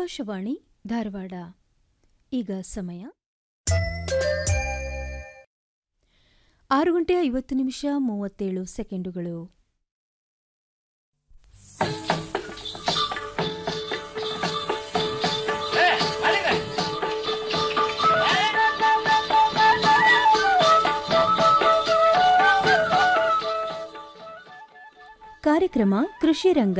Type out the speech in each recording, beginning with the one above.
ಆಕಾಶವಾಣಿ ಧಾರವಾಡ ಈಗ ಸಮಯ ಆರು ಗಂಟೆ ಐವತ್ತು ನಿಮಿಷ ಮೂವತ್ತೇಳು ಸೆಕೆಂಡುಗಳು ಕಾರ್ಯಕ್ರಮ ಕೃಷಿ ರಂಗ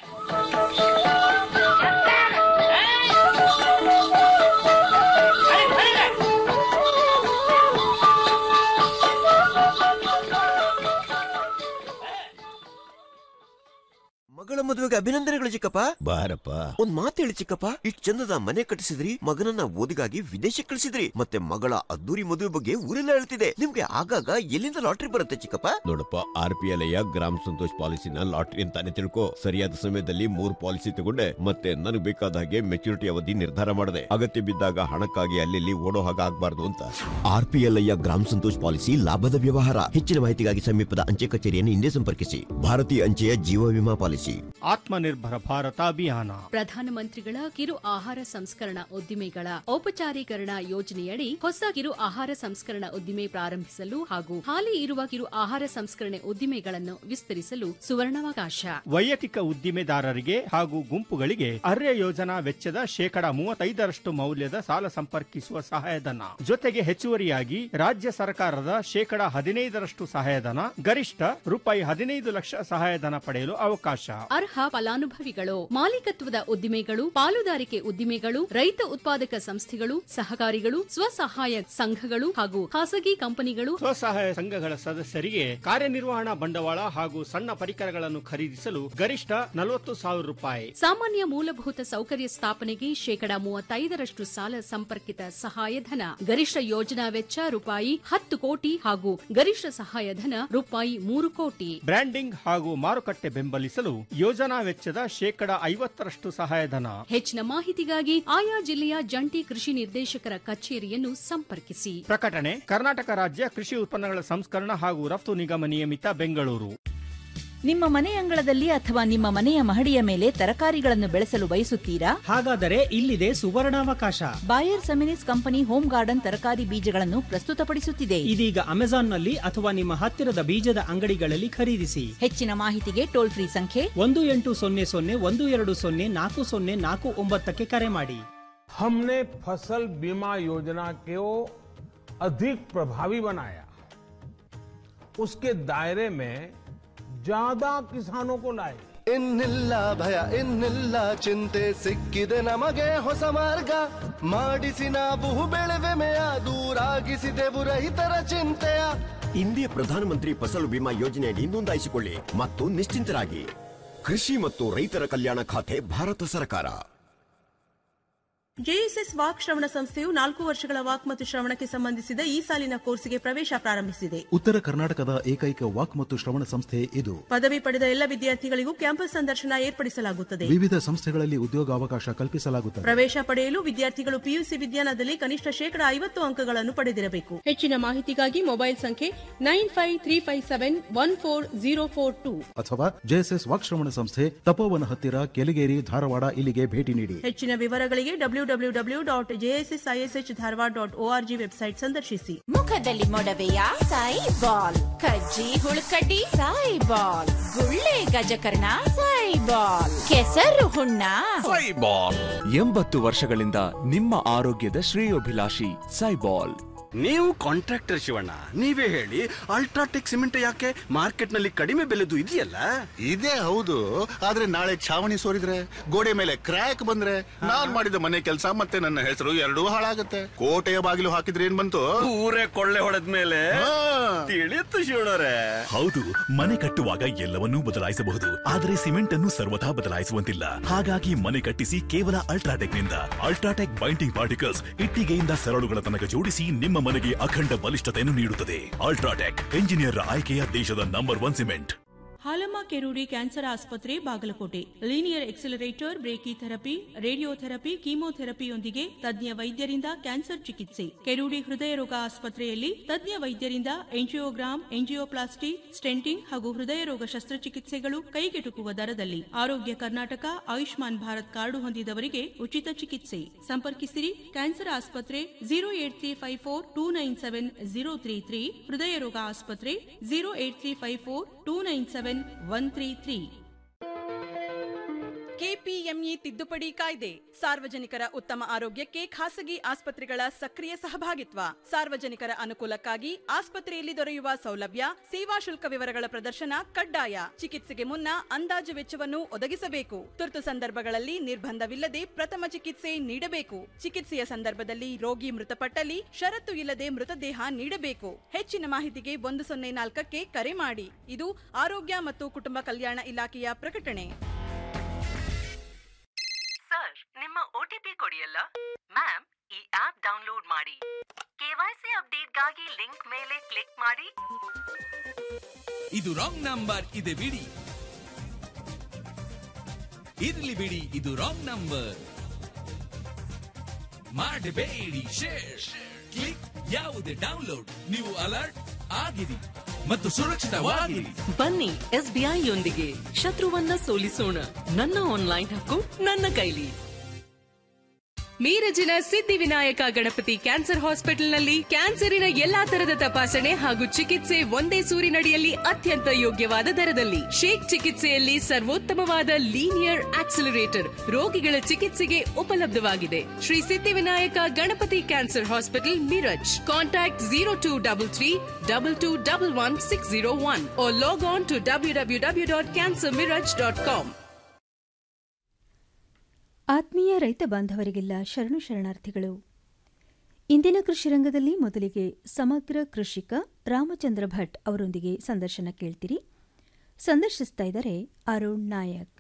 ಮಗಳ ಮದುವೆಗೆ ಅಭಿನಂದನೆಗಳು ಚಿಕ್ಕಪ್ಪ ಬಾರಪ್ಪ ಒಂದ್ ಮಾತು ಹೇಳಿ ಚಿಕ್ಕಪ್ಪ ಇಷ್ಟ್ ಚಂದದ ಮನೆ ಕಟ್ಟಿಸಿದ್ರಿ ಮಗನನ್ನ ಓದಿಗಾಗಿ ವಿದೇಶಕ್ಕೆ ಕಳಿಸಿದ್ರಿ ಮತ್ತೆ ಮಗಳ ಅದ್ದೂರಿ ಮದುವೆ ಬಗ್ಗೆ ಊರೆಲ್ಲ ಹೇಳ್ತಿದೆ ನಿಮ್ಗೆ ಆಗಾಗ ಎಲ್ಲಿಂದ ಲಾಟ್ರಿ ಬರುತ್ತೆ ಚಿಕ್ಕಪ್ಪ ನೋಡಪ್ಪ ಆರ್ ಪಿ ಎಲ್ ಗ್ರಾಮ ಸಂತೋಷ್ ಪಾಲಿಸಿನ ಲಾಟ್ರಿ ಅಂತಾನೆ ತಿಳ್ಕೊ ಸರಿಯಾದ ಸಮಯದಲ್ಲಿ ಮೂರ್ ಪಾಲಿಸಿ ತಗೊಂಡೆ ಮತ್ತೆ ನನಗೆ ಬೇಕಾದ ಹಾಗೆ ಮೆಚುರಿಟಿ ಅವಧಿ ನಿರ್ಧಾರ ಮಾಡಿದೆ ಅಗತ್ಯ ಬಿದ್ದಾಗ ಹಣಕ್ಕಾಗಿ ಅಲ್ಲಿ ಓಡೋ ಹಾಗೆ ಆಗ್ಬಾರ್ದು ಅಂತ ಆರ್ ಪಿ ಎಲ್ ಗ್ರಾಮ ಸಂತೋಷ್ ಪಾಲಿಸಿ ಲಾಭದ ವ್ಯವಹಾರ ಹೆಚ್ಚಿನ ಮಾಹಿತಿಗಾಗಿ ಸಮೀಪದ ಅಂಚೆ ಕಚೇರಿಯನ್ನು ಹಿಂದೆ ಸಂಪರ್ಕಿಸಿ ಭಾರತೀಯ ಅಂಚೆಯ ಜೀವ ವಿಮಾ ಪಾಲಿಸಿ ಆತ್ಮನಿರ್ಭರ ಭಾರತ ಅಭಿಯಾನ ಪ್ರಧಾನಮಂತ್ರಿಗಳ ಕಿರು ಆಹಾರ ಸಂಸ್ಕರಣಾ ಉದ್ದಿಮೆಗಳ ಔಪಚಾರೀಕರಣ ಯೋಜನೆಯಡಿ ಹೊಸ ಕಿರು ಆಹಾರ ಸಂಸ್ಕರಣಾ ಉದ್ದಿಮೆ ಪ್ರಾರಂಭಿಸಲು ಹಾಗೂ ಹಾಲಿ ಇರುವ ಕಿರು ಆಹಾರ ಸಂಸ್ಕರಣೆ ಉದ್ದಿಮೆಗಳನ್ನು ವಿಸ್ತರಿಸಲು ಸುವರ್ಣಾವಕಾಶ ವೈಯಕ್ತಿಕ ಉದ್ದಿಮೆದಾರರಿಗೆ ಹಾಗೂ ಗುಂಪುಗಳಿಗೆ ಅರ್ಯ ಯೋಜನಾ ವೆಚ್ಚದ ಶೇಕಡ ಮೂವತ್ತೈದರಷ್ಟು ಮೌಲ್ಯದ ಸಾಲ ಸಂಪರ್ಕಿಸುವ ಸಹಾಯಧನ ಜೊತೆಗೆ ಹೆಚ್ಚುವರಿಯಾಗಿ ರಾಜ್ಯ ಸರ್ಕಾರದ ಶೇಕಡ ಹದಿನೈದರಷ್ಟು ಸಹಾಯಧನ ಗರಿಷ್ಠ ರೂಪಾಯಿ ಹದಿನೈದು ಲಕ್ಷ ಸಹಾಯಧನ ಪಡೆಯಲು ಅವಕಾಶ ಅರ್ಹ ಫಲಾನುಭವಿಗಳು ಮಾಲೀಕತ್ವದ ಉದ್ದಿಮೆಗಳು ಪಾಲುದಾರಿಕೆ ಉದ್ದಿಮೆಗಳು ರೈತ ಉತ್ಪಾದಕ ಸಂಸ್ಥೆಗಳು ಸಹಕಾರಿಗಳು ಸ್ವಸಹಾಯ ಸಂಘಗಳು ಹಾಗೂ ಖಾಸಗಿ ಕಂಪನಿಗಳು ಸ್ವಸಹಾಯ ಸಂಘಗಳ ಸದಸ್ಯರಿಗೆ ಕಾರ್ಯನಿರ್ವಹಣಾ ಬಂಡವಾಳ ಹಾಗೂ ಸಣ್ಣ ಪರಿಕರಗಳನ್ನು ಖರೀದಿಸಲು ಗರಿಷ್ಠ ನಲವತ್ತು ಸಾವಿರ ರೂಪಾಯಿ ಸಾಮಾನ್ಯ ಮೂಲಭೂತ ಸೌಕರ್ಯ ಸ್ಥಾಪನೆಗೆ ಶೇಕಡ ಮೂವತ್ತೈದರಷ್ಟು ಸಾಲ ಸಂಪರ್ಕಿತ ಸಹಾಯಧನ ಗರಿಷ್ಠ ಯೋಜನಾ ವೆಚ್ಚ ರೂಪಾಯಿ ಹತ್ತು ಕೋಟಿ ಹಾಗೂ ಗರಿಷ್ಠ ಸಹಾಯಧನ ರೂಪಾಯಿ ಮೂರು ಕೋಟಿ ಬ್ರ್ಯಾಂಡಿಂಗ್ ಹಾಗೂ ಮಾರುಕಟ್ಟೆ ಬೆಂಬಲಿಸಲು ಯೋಜನಾ ವೆಚ್ಚದ ಶೇಕಡ ಐವತ್ತರಷ್ಟು ಸಹಾಯಧನ ಹೆಚ್ಚಿನ ಮಾಹಿತಿಗಾಗಿ ಆಯಾ ಜಿಲ್ಲೆಯ ಜಂಟಿ ಕೃಷಿ ನಿರ್ದೇಶಕರ ಕಚೇರಿಯನ್ನು ಸಂಪರ್ಕಿಸಿ ಪ್ರಕಟಣೆ ಕರ್ನಾಟಕ ರಾಜ್ಯ ಕೃಷಿ ಉತ್ಪನ್ನಗಳ ಸಂಸ್ಕರಣ ಹಾಗೂ ರಫ್ತು ನಿಗಮ ನಿಯಮಿತ ಬೆಂಗಳೂರು ನಿಮ್ಮ ಮನೆ ಅಂಗಳದಲ್ಲಿ ಅಥವಾ ನಿಮ್ಮ ಮನೆಯ ಮಹಡಿಯ ಮೇಲೆ ತರಕಾರಿಗಳನ್ನು ಬೆಳೆಸಲು ಬಯಸುತ್ತೀರಾ ಹಾಗಾದರೆ ಇಲ್ಲಿದೆ ಸುವರ್ಣಾವಕಾಶ Bayer Seminis company home garden ತರಕಾರಿ ಬೀಜಗಳನ್ನು ಪ್ರಸ್ತುತಪಡಿಸುತ್ತಿದೆ ಇದೀಗ ಅಮೆಜಾನ್ನಲ್ಲಿ ಅಥವಾ ನಿಮ್ಮ ಹತ್ತಿರದ ಬೀಜದ ಅಂಗಡಿಗಳಲ್ಲಿ ಖರೀದಿಸಿ ಹೆಚ್ಚಿನ ಮಾಹಿತಿಗೆ ಟೋಲ್ ಫ್ರೀ ಸಂಖ್ಯೆ ಒಂದು ಎಂಟು ಸೊನ್ನೆ ಸೊನ್ನೆ ಒಂದು ಎರಡು ಸೊನ್ನೆ ನಾಲ್ಕು ಸೊನ್ನೆ ನಾಲ್ಕು ಒಂಬತ್ತಕ್ಕೆ ಕರೆ ಮಾಡಿ हमने फसल बीमा योजना को अधिक प्रभावी बनाया उसके दायरे में ज्यादा किसानों को लाए ಇನ್ನಿಲ್ಲ ಭಯ ಇನ್ನಿಲ್ಲ ಚಿಂತೆ ಸಿಕ್ಕಿದೆ ನಮಗೆ ಹೊಸ ಮಾರ್ಗ ಮಾಡಿಸಿ ನಾವು ಬೆಳೆವೆಮೆಯ ದೂರಾಗಿಸಿದೆವು ರೈತರ ಚಿಂತೆಯ ಇಂದಿಯ ಪ್ರಧಾನಮಂತ್ರಿ ಫಸಲು ಬಿಮಾ ಯೋಜನೆಯಡಿ ನೋಂದಾಯಿಸಿಕೊಳ್ಳಿ ಮತ್ತು ನಿಶ್ಚಿಂತರಾಗಿ ಕೃಷಿ ಮತ್ತು ರೈತರ ಕಲ್ಯಾಣ ಖಾತೆ ಭಾರತ ಸರ್ಕಾರ ಜೆಎಸ್ಎಸ್ ವಾಕ್ ಶ್ರವಣ ಸಂಸ್ಥೆಯು ನಾಲ್ಕು ವರ್ಷಗಳ ವಾಕ್ ಮತ್ತು ಶ್ರವಣಕ್ಕೆ ಸಂಬಂಧಿಸಿದ ಈ ಸಾಲಿನ ಕೋರ್ಸ್ಗೆ ಪ್ರವೇಶ ಪ್ರಾರಂಭಿಸಿದೆ ಉತ್ತರ ಕರ್ನಾಟಕದ ಏಕೈಕ ವಾಕ್ ಮತ್ತು ಶ್ರವಣ ಸಂಸ್ಥೆ ಇದು ಪದವಿ ಪಡೆದ ಎಲ್ಲ ವಿದ್ಯಾರ್ಥಿಗಳಿಗೂ ಕ್ಯಾಂಪಸ್ ಸಂದರ್ಶನ ಏರ್ಪಡಿಸಲಾಗುತ್ತದೆ ವಿವಿಧ ಸಂಸ್ಥೆಗಳಲ್ಲಿ ಉದ್ಯೋಗಾವಕಾಶ ಕಲ್ಪಿಸಲಾಗುತ್ತದೆ ಪ್ರವೇಶ ಪಡೆಯಲು ವಿದ್ಯಾರ್ಥಿಗಳು ಪಿಯುಸಿ ವಿಜ್ಞಾನದಲ್ಲಿ ಕನಿಷ್ಠ ಶೇಕಡ ಐವತ್ತು ಅಂಕಗಳನ್ನು ಪಡೆದಿರಬೇಕು ಹೆಚ್ಚಿನ ಮಾಹಿತಿಗಾಗಿ ಮೊಬೈಲ್ ಸಂಖ್ಯೆ nine five three five seven one four zero four two ಅಥವಾ ಜೆಎಸ್ಎಸ್ ವಾಕ್ ಶ್ರವಣ ಸಂಸ್ಥೆ ತಪೋವನ ಹತ್ತಿರ ಕೆಲಿಗೇರಿ ಧಾರವಾಡ ಇಲ್ಲಿಗೆ ಭೇಟಿ ನೀಡಿ ಹೆಚ್ಚಿನ ವಿವರಗಳಿಗೆ W W W dot JSS ISH Dharwad dot ORG website ಸಂದರ್ಶಿಸಿ ಮುಖದಲ್ಲಿ ಮೊಡವೆಯ ಸಾಯಿ ಬಾಲ್ ಕಜ್ಜಿ ಹುಳುಕಡ್ಡಿ ಸಾಯಿ ಬಾಲ್ ಗುಳ್ಳೆ ಗಜಕರ್ಣ ಸಾಯಿ ಬಾಲ್ ಕೆಸರು ಹುಣ್ಣ ಎಂಬತ್ತು ವರ್ಷಗಳಿಂದ ನಿಮ್ಮ ಆರೋಗ್ಯದ ಶ್ರೇಯೋಭಿಲಾಷಿ ಸೈಬಾಲ್ ನೀವು ಕಾಂಟ್ರಾಕ್ಟರ್ ಶಿವಣ್ಣ ನೀವೇ ಹೇಳಿ ಅಲ್ಟ್ರಾಟೆಕ್ ಸಿಮೆಂಟ್ ಯಾಕೆ ಮಾರ್ಕೆಟ್ ನಲ್ಲಿ ಕಡಿಮೆ ಬೆಲೆದು ಇದೆಯಲ್ಲ ಇದೇ ಹೌದು ಆದ್ರೆ ನಾಳೆ ಛಾವಣಿ ಸೋರಿದ್ರೆ ಗೋಡೆ ಮೇಲೆ ಕ್ರ್ಯಾಕ್ ಬಂದ್ರೆ ನಾನ್ ಮಾಡಿದ ಮನೆ ಕೆಲಸ ಮತ್ತೆ ನನ್ನ ಹೆಸರು ಎರಡೂ ಹಾಳಾಗತ್ತೆ ಕೋಟೆಯ ಬಾಗಿಲು ಹಾಕಿದ್ರೆ ಏನ್ ಬಂತು ಊರೇ ಕೊಳ್ಳೆ ಹೊಡೆದ ಮೇಲೆ ತಿಳಿಯುತ್ತು ಶಿವಣ್ಣರೇ ಹೌದು ಮನೆ ಕಟ್ಟುವಾಗ ಎಲ್ಲವನ್ನೂ ಬದಲಾಯಿಸಬಹುದು ಆದರೆ ಸಿಮೆಂಟ್ ಅನ್ನು ಸರ್ವಥಾ ಬದಲಾಯಿಸುವಂತಿಲ್ಲ ಹಾಗಾಗಿ ಮನೆ ಕಟ್ಟಿಸಿ ಕೇವಲ ಅಲ್ಟ್ರಾಟೆಕ್ ನಿಂದ ಅಲ್ಟ್ರಾಟೆಕ್ ಬೈಂಡಿಂಗ್ ಪಾರ್ಟಿಕಲ್ಸ್ ಇಟ್ಟಿಗೆಯಿಂದ ಸರಳುಗಳ ತನಕ ಜೋಡಿಸಿ ನಿಮ್ಮ ಮನೆಗೆ ಅಖಂಡ ಬಲಿಷ್ಠತೆಯನ್ನು ನೀಡುತ್ತದೆ ಅಲ್ಟ್ರಾಟೆಕ್ ಎಂಜಿನಿಯರ್ ಆಯ್ಕೆಯ ದೇಶದ number one cement Halamma Kerudi cancer ಆಸ್ಪತ್ರೆ Bagalkot linear accelerator brachytherapy radiotherapy ಕೀಮೋಥೆರಪಿಯೊಂದಿಗೆ ತಜ್ಞ ವೈದ್ಯರಿಂದ ಕ್ಯಾನ್ಸರ್ ಚಿಕಿತ್ಸೆ ಕೆರೂಡಿ ಹೃದಯ ರೋಗ ಆಸ್ಪತ್ರೆಯಲ್ಲಿ ತಜ್ಞ ವೈದ್ಯರಿಂದ ಎಂಜಿಯೋಗ್ರಾಮ್ ಎಂಜಿಯೋಪ್ಲಾಸ್ಟಿ ಸ್ಟೆಂಟಿಂಗ್ ಹಾಗೂ ಹೃದಯ ರೋಗ ಶಸ್ತ್ರಚಿಕಿತ್ಸೆಗಳು ಕೈಗೆಟುಕುವ ದರದಲ್ಲಿ ಆರೋಗ್ಯ ಕರ್ನಾಟಕ ಆಯುಷ್ಮಾನ್ ಭಾರತ್ ಕಾರ್ಡು ಹೊಂದಿದವರಿಗೆ ಉಚಿತ ಚಿಕಿತ್ಸೆ ಸಂಪರ್ಕಿಸಿರಿ ಕ್ಯಾನ್ಸರ್ ಆಸ್ಪತ್ರೆ zero eight three five four two nine seven zero three three ಹೃದಯ ರೋಗ ಆಸ್ಪತ್ರೆ zero eight three five four two nine seven one three three KPME ತಿದ್ದುಪಡಿ ಕಾಯ್ದೆ ಸಾರ್ವಜನಿಕರ ಉತ್ತಮ ಆರೋಗ್ಯಕ್ಕೆ ಖಾಸಗಿ ಆಸ್ಪತ್ರೆಗಳ ಸಕ್ರಿಯ ಸಹಭಾಗಿತ್ವ ಸಾರ್ವಜನಿಕರ ಅನುಕೂಲಕ್ಕಾಗಿ ಆಸ್ಪತ್ರೆಯಲ್ಲಿ ದೊರೆಯುವ ಸೌಲಭ್ಯ ಸೇವಾ ಶುಲ್ಕ ವಿವರಗಳ ಪ್ರದರ್ಶನ ಕಡ್ಡಾಯ ಚಿಕಿತ್ಸೆಗೆ ಮುನ್ನ ಅಂದಾಜು ವೆಚ್ಚವನ್ನು ಒದಗಿಸಬೇಕು ತುರ್ತು ಸಂದರ್ಭಗಳಲ್ಲಿ ನಿರ್ಬಂಧವಿಲ್ಲದೆ ಪ್ರಥಮ ಚಿಕಿತ್ಸೆ ನೀಡಬೇಕು ಚಿಕಿತ್ಸೆಯ ಸಂದರ್ಭದಲ್ಲಿ ರೋಗಿ ಮೃತಪಟ್ಟಲ್ಲಿ ಷರತ್ತು ಇಲ್ಲದೆ ಮೃತದೇಹ ನೀಡಬೇಕು ಹೆಚ್ಚಿನ ಮಾಹಿತಿಗೆ ಒಂದು ಸೊನ್ನೆ ನಾಲ್ಕಕ್ಕೆ ಕರೆ ಮಾಡಿ ಇದು ಆರೋಗ್ಯ ಮತ್ತು ಕುಟುಂಬ ಕಲ್ಯಾಣ ಇಲಾಖೆಯ ಪ್ರಕಟಣೆ ಸರ್ ನಿಮ್ಮ ಒಟಿಪಿ ಕೊಡಿಯಲ್ಲ ಮ್ಯಾಮ್ ಈ ಆಪ್ ಡೌನ್ಲೋಡ್ ಮಾಡಿ ಕೆವೈಸಿ ಅಪ್ಡೇಟ್ಗಾಗಿ ಲಿಂಕ್ ಮೇಲೆ ಕ್ಲಿಕ್ ಮಾಡಿ ಇದು ರಾಂಗ್ ನಂಬರ್ ಇದೆ ಬಿಡಿ ಇರ್ಲಿ ಬಿಡಿ ಇದು ರಾಂಗ್ ನಂಬರ್ ಮಾಡಬೇಡಿ ಶೇರ್ ಕ್ಲಿಕ್ ಯಾವುದೇ ಡೌನ್ಲೋಡ್ ನೀವು ಅಲರ್ಟ್ ಆಗಿರಿ ಮತ್ತು ಸುರಕ್ಷಿತವಾಗಿರಿ ಬನ್ನಿ ಎಸ್ಬಿಐ ಯೊಂದಿಗೆ ಶತ್ರುವನ್ನ ಸೋಲಿಸೋಣ ನನ್ನ ಆನ್ಲೈನ್ ಹಕ್ಕು ನನ್ನ ಕೈಲಿ ಮೀರಜಿನ ಸಿದ್ಧಿವಿನಾಯಕ ಗಣಪತಿ ಕ್ಯಾನ್ಸರ್ ಹಾಸ್ಪಿಟಲ್ನಲ್ಲಿ ಕ್ಯಾನ್ಸರಿನ ಎಲ್ಲಾ ತರದ ತಪಾಸಣೆ ಹಾಗೂ ಚಿಕಿತ್ಸೆ ಒಂದೇ ಸೂರಿನಡಿಯಲ್ಲಿ ಅತ್ಯಂತ ಯೋಗ್ಯವಾದ ದರದಲ್ಲಿ ಶೇಕ್ ಚಿಕಿತ್ಸೆಯಲ್ಲಿ ಸರ್ವೋತ್ತಮವಾದ ಲೀನಿಯರ್ ಆಕ್ಸಿಲರೇಟರ್ ರೋಗಿಗಳ ಚಿಕಿತ್ಸೆಗೆ ಉಪಲಬ್ಧವಾಗಿದೆ Shri Siddhivinayak Ganapati cancer hospital Miraj contact zero two double three double two double one six zero one log on to W W W dot cancer Miraj dot com ಆತ್ಮೀಯ ರೈತ ಬಾಂಧವರಿಗೆಲ್ಲ ಶರಣು ಶರಣಾರ್ಥಿಗಳು ಇಂದಿನ ಕೃಷಿ ರಂಗದಲ್ಲಿ ಮೊದಲಿಗೆ ಸಮಗ್ರ ಕೃಷಿಕ ರಾಮಚಂದ್ರ ಭಟ್ ಅವರೊಂದಿಗೆ ಸಂದರ್ಶನ ಕೇಳ್ತೀರಿ ಸಂದರ್ಶಿಸ್ತಾ ಇದ್ದಾರೆ ಅರುಣ್ ನಾಯಕ್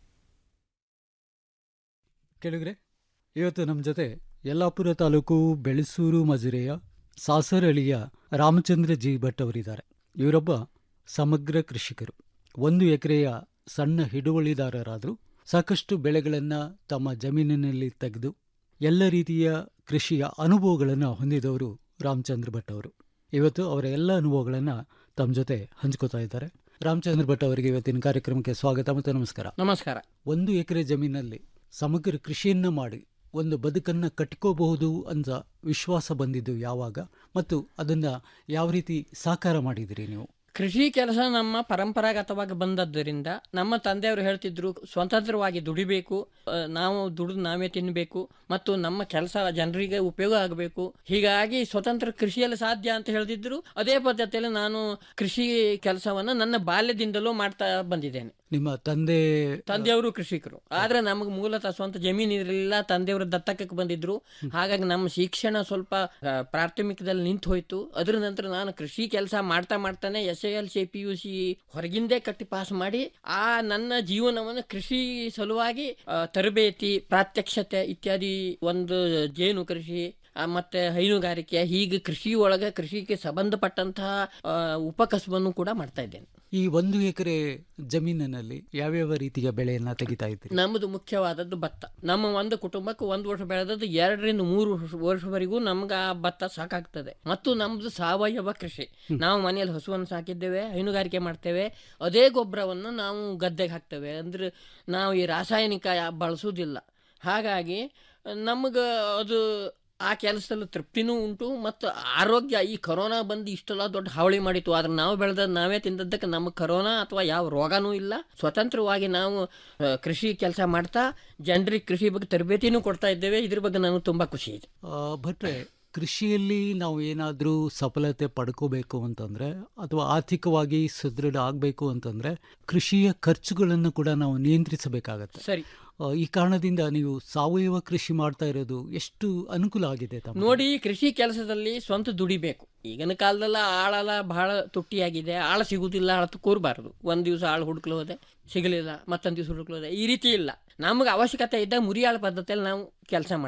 ಕೇಳಿದ್ರೆ ಇವತ್ತು ನಮ್ಮ ಜೊತೆ ಯಲ್ಲಾಪುರ ತಾಲೂಕು ಬೆಳಸೂರು ಮಜುರೆಯ ಸಾಸರಳಿಯ ರಾಮಚಂದ್ರ ಜಿ ಭಟ್ ಅವರಿದ್ದಾರೆ ಇವರೊಬ್ಬ ಸಮಗ್ರ ಕೃಷಿಕರು ಒಂದು ಎಕರೆಯ ಸಣ್ಣ ಹಿಡುವಳಿದಾರರಾದರು ಸಾಕಷ್ಟು ಬೆಳೆಗಳನ್ನು ತಮ್ಮ ಜಮೀನಿನಲ್ಲಿ ತೆಗೆದು ಎಲ್ಲ ರೀತಿಯ ಕೃಷಿಯ ಅನುಭವಗಳನ್ನು ಹೊಂದಿದವರು ರಾಮಚಂದ್ರ ಭಟ್ ಅವರು ಇವತ್ತು ಅವರ ಎಲ್ಲ ಅನುಭವಗಳನ್ನು ತಮ್ಮ ಜೊತೆ ಹಂಚ್ಕೋತಾ ಇದ್ದಾರೆ ರಾಮಚಂದ್ರ ಭಟ್ ಅವರಿಗೆ ಇವತ್ತಿನ ಕಾರ್ಯಕ್ರಮಕ್ಕೆ ಸ್ವಾಗತ ಮತ್ತು ನಮಸ್ಕಾರ ನಮಸ್ಕಾರ ಒಂದು ಎಕರೆ ಜಮೀನಲ್ಲಿ ಸಮಗ್ರ ಕೃಷಿಯನ್ನ ಮಾಡಿ ಒಂದು ಬದುಕನ್ನು ಕಟ್ಕೋಬಹುದು ಅಂತ ವಿಶ್ವಾಸ ಬಂದಿದ್ದು ಯಾವಾಗ ಮತ್ತು ಅದನ್ನ ಯಾವ ರೀತಿ ಸಾಕಾರ ಮಾಡಿದಿರಿ ನೀವು ಕೃಷಿ ಕೆಲಸ ನಮ್ಮ ಪರಂಪರಾಗತವಾಗಿ ಬಂದದ್ದರಿಂದ ನಮ್ಮ ತಂದೆಯವರು ಹೇಳ್ತಿದ್ರು ಸ್ವತಂತ್ರವಾಗಿ ದುಡಿಬೇಕು ಆ, ನಾವು ದುಡಿದು ನಾವೇ ತಿನ್ನಬೇಕು ಮತ್ತು ನಮ್ಮ ಕೆಲಸ ಜನರಿಗೆ ಉಪಯೋಗ ಆಗಬೇಕು ಹೀಗಾಗಿ ಸ್ವತಂತ್ರ ಕೃಷಿಯಲ್ಲಿ ಸಾಧ್ಯ ಅಂತ ಹೇಳ್ತಿದ್ರು ಅದೇ ಪದ್ಧತಿಯಲ್ಲಿ ನಾನು ಕೃಷಿ ಕೆಲಸವನ್ನು ನನ್ನ ಬಾಲ್ಯದಿಂದಲೂ ಮಾಡ್ತಾ ಬಂದಿದ್ದೇನೆ ನಿಮ್ಮ ತಂದೆ ತಂದೆಯವರು ಕೃಷಿಕರು ಆದ್ರೆ ನಮಗೆ ಮೂಲತಃ ಸ್ವಂತ ಜಮೀನು ಇರಲಿಲ್ಲ ತಂದೆಯವರು ದತ್ತಕಕ್ಕೆ ಬಂದಿದ್ರು ಹಾಗಾಗಿ ನಮ್ಮ ಶಿಕ್ಷಣ ಸ್ವಲ್ಪ ಆ, ಪ್ರಾಥಮಿಕದಲ್ಲಿ ನಿಂತು ಹೋಯ್ತು ಅದ್ರ ನಂತರ ನಾನು ಕೃಷಿ ಕೆಲಸ ಮಾಡ್ತಾ ಮಾಡ್ತಾನೆ S L C P U C ಹೊರಗಿಂದೇ ಕಟ್ಟಿ ಪಾಸ್ ಮಾಡಿ ಆ ನನ್ನ ಜೀವನವನ್ನು ಕೃಷಿ ಸಲುವಾಗಿ ಆ, ತರಬೇತಿ ಪ್ರಾತ್ಯಕ್ಷತೆ ಇತ್ಯಾದಿ ಒಂದು ಜೇನು ಕೃಷಿ ಆ, ಮತ್ತೆ ಹೈನುಗಾರಿಕೆ ಹೀಗೆ ಕೃಷಿ ಒಳಗೆ ಕೃಷಿಗೆ ಸಂಬಂಧಪಟ್ಟಂತಹ ಆ, ಉಪಕಸಬನ್ನು ಕೂಡ ಮಾಡ್ತಾ ಇದ್ದೇನೆ ಈ ಒಂದು ಎಕರೆ ಜಮೀನಿನಲ್ಲಿ ಯಾವ್ಯಾವ ರೀತಿಯ ಬೆಳೆಯನ್ನ ತೆಗಿತಾ ಇದ್ದೀರಿ ನಮ್ಮದು ಮುಖ್ಯವಾದದ್ದು ಭತ್ತ ನಮ್ಮ ಒಂದು ಕುಟುಂಬಕ್ಕೆ ಒಂದು ವರ್ಷ ಬೆಳೆದದ್ದು ಎರಡರಿಂದ ಮೂರು ವರ್ಷ- ವರ್ಷವರೆಗೂ ನಮ್ಗೆ ಆ ಭತ್ತ ಸಾಕಾಗ್ತದೆ ಮತ್ತು ನಮ್ದು ಸಾವಯವ ಕೃಷಿ ನಾವು ಮನೆಯಲ್ಲಿ ಹಸುವನ್ನು ಸಾಕಿದ್ದೇವೆ ಹೈನುಗಾರಿಕೆ ಮಾಡ್ತೇವೆ ಅದೇ ಗೊಬ್ಬರವನ್ನು ನಾವು ಗದ್ದೆಗೆ ಹಾಕ್ತೇವೆ ಅಂದ್ರೆ ನಾವು ಈ ರಾಸಾಯನಿಕ ಯಾ- ಬಳಸುವುದಿಲ್ಲ ಹಾಗಾಗಿ ನಮಗೆ ಅದು ಆ ಕೆಲಸದಲ್ಲಿ ತೃಪ್ತಿನೂ ಉಂಟು ಮತ್ತು ಆರೋಗ್ಯ ಈ ಕೊರೋನಾ ಬಂದು ಇಷ್ಟೆಲ್ಲ ದೊಡ್ಡ ಹಾವಳಿ ಮಾಡಿತ್ತು ಆದ್ರೆ ನಾವು ಬೆಳೆದ ನಾವೇ ತಿಂದದ್ದಕ್ಕೆ ನಮಗೆ ಕೊರೋನಾ ಅಥವಾ ಯಾವ ರೋಗನೂ ಇಲ್ಲ ಸ್ವತಂತ್ರವಾಗಿ ನಾವು ಆ, ಕೃಷಿ ಕೆಲಸ ಮಾಡ್ತಾ ಜನರಿಗೆ ಕೃಷಿ ಬಗ್ಗೆ ತರಬೇತಿನೂ ಕೊಡ್ತಾ ಇದ್ದೇವೆ ಇದ್ರ ಬಗ್ಗೆ ನನಗೆ ತುಂಬ ಖುಷಿ ಇದೆ ಆ, ಭಟ್ರೆ ಕೃಷಿಯಲ್ಲಿ ನಾವು ಏನಾದರೂ ಸಫಲತೆ ಪಡ್ಕೋಬೇಕು ಅಂತಂದ್ರೆ ಅಥವಾ ಆರ್ಥಿಕವಾಗಿ ಸದೃಢ ಆಗಬೇಕು ಅಂತಂದ್ರೆ ಕೃಷಿಯ ಖರ್ಚುಗಳನ್ನು ಕೂಡ ನಾವು ನಿಯಂತ್ರಿಸಬೇಕಾಗತ್ತೆ ಸರಿ ಆ, ಈ ಕಾರಣದಿಂದ ನೀವು ಸಾವಯವ ಕೃಷಿ ಮಾಡ್ತಾ ಇರೋದು ಎಷ್ಟು ಅನುಕೂಲ ಆಗಿದೆ ತಮ್ಮ ನೋಡಿ ಕೃಷಿ ಕೆಲಸದಲ್ಲಿ ಸ್ವಂತ ದುಡಿಬೇಕು ಈಗಿನ ಕಾಲದಲ್ಲ ಆಳೆಲ್ಲ ಬಹಳ ತುಟ್ಟಿಯಾಗಿದೆ ಆಳ ಸಿಗುವುದಿಲ್ಲ ಆಳ ಕೂರಬಾರದು ಒಂದು ದಿವಸ ಆಳು ಹುಡುಕ್ಲು ಹೋದೆ ಸಿಗಲಿಲ್ಲ ಮತ್ತೊಂದು ದಿವಸ ಹುಡುಕ್ಲು ಹೋದೆ ಈ ರೀತಿ ಇಲ್ಲ ನಮಗೆ ಅವಶ್ಯಕತೆ ಇದ್ದಾಗ ಮುರಿಯಾಳ ಪದ್ಧತಿಯಲ್ಲಿ ನಾವು ಕೆಲಸ ಮಾಡ್ತೇವೆ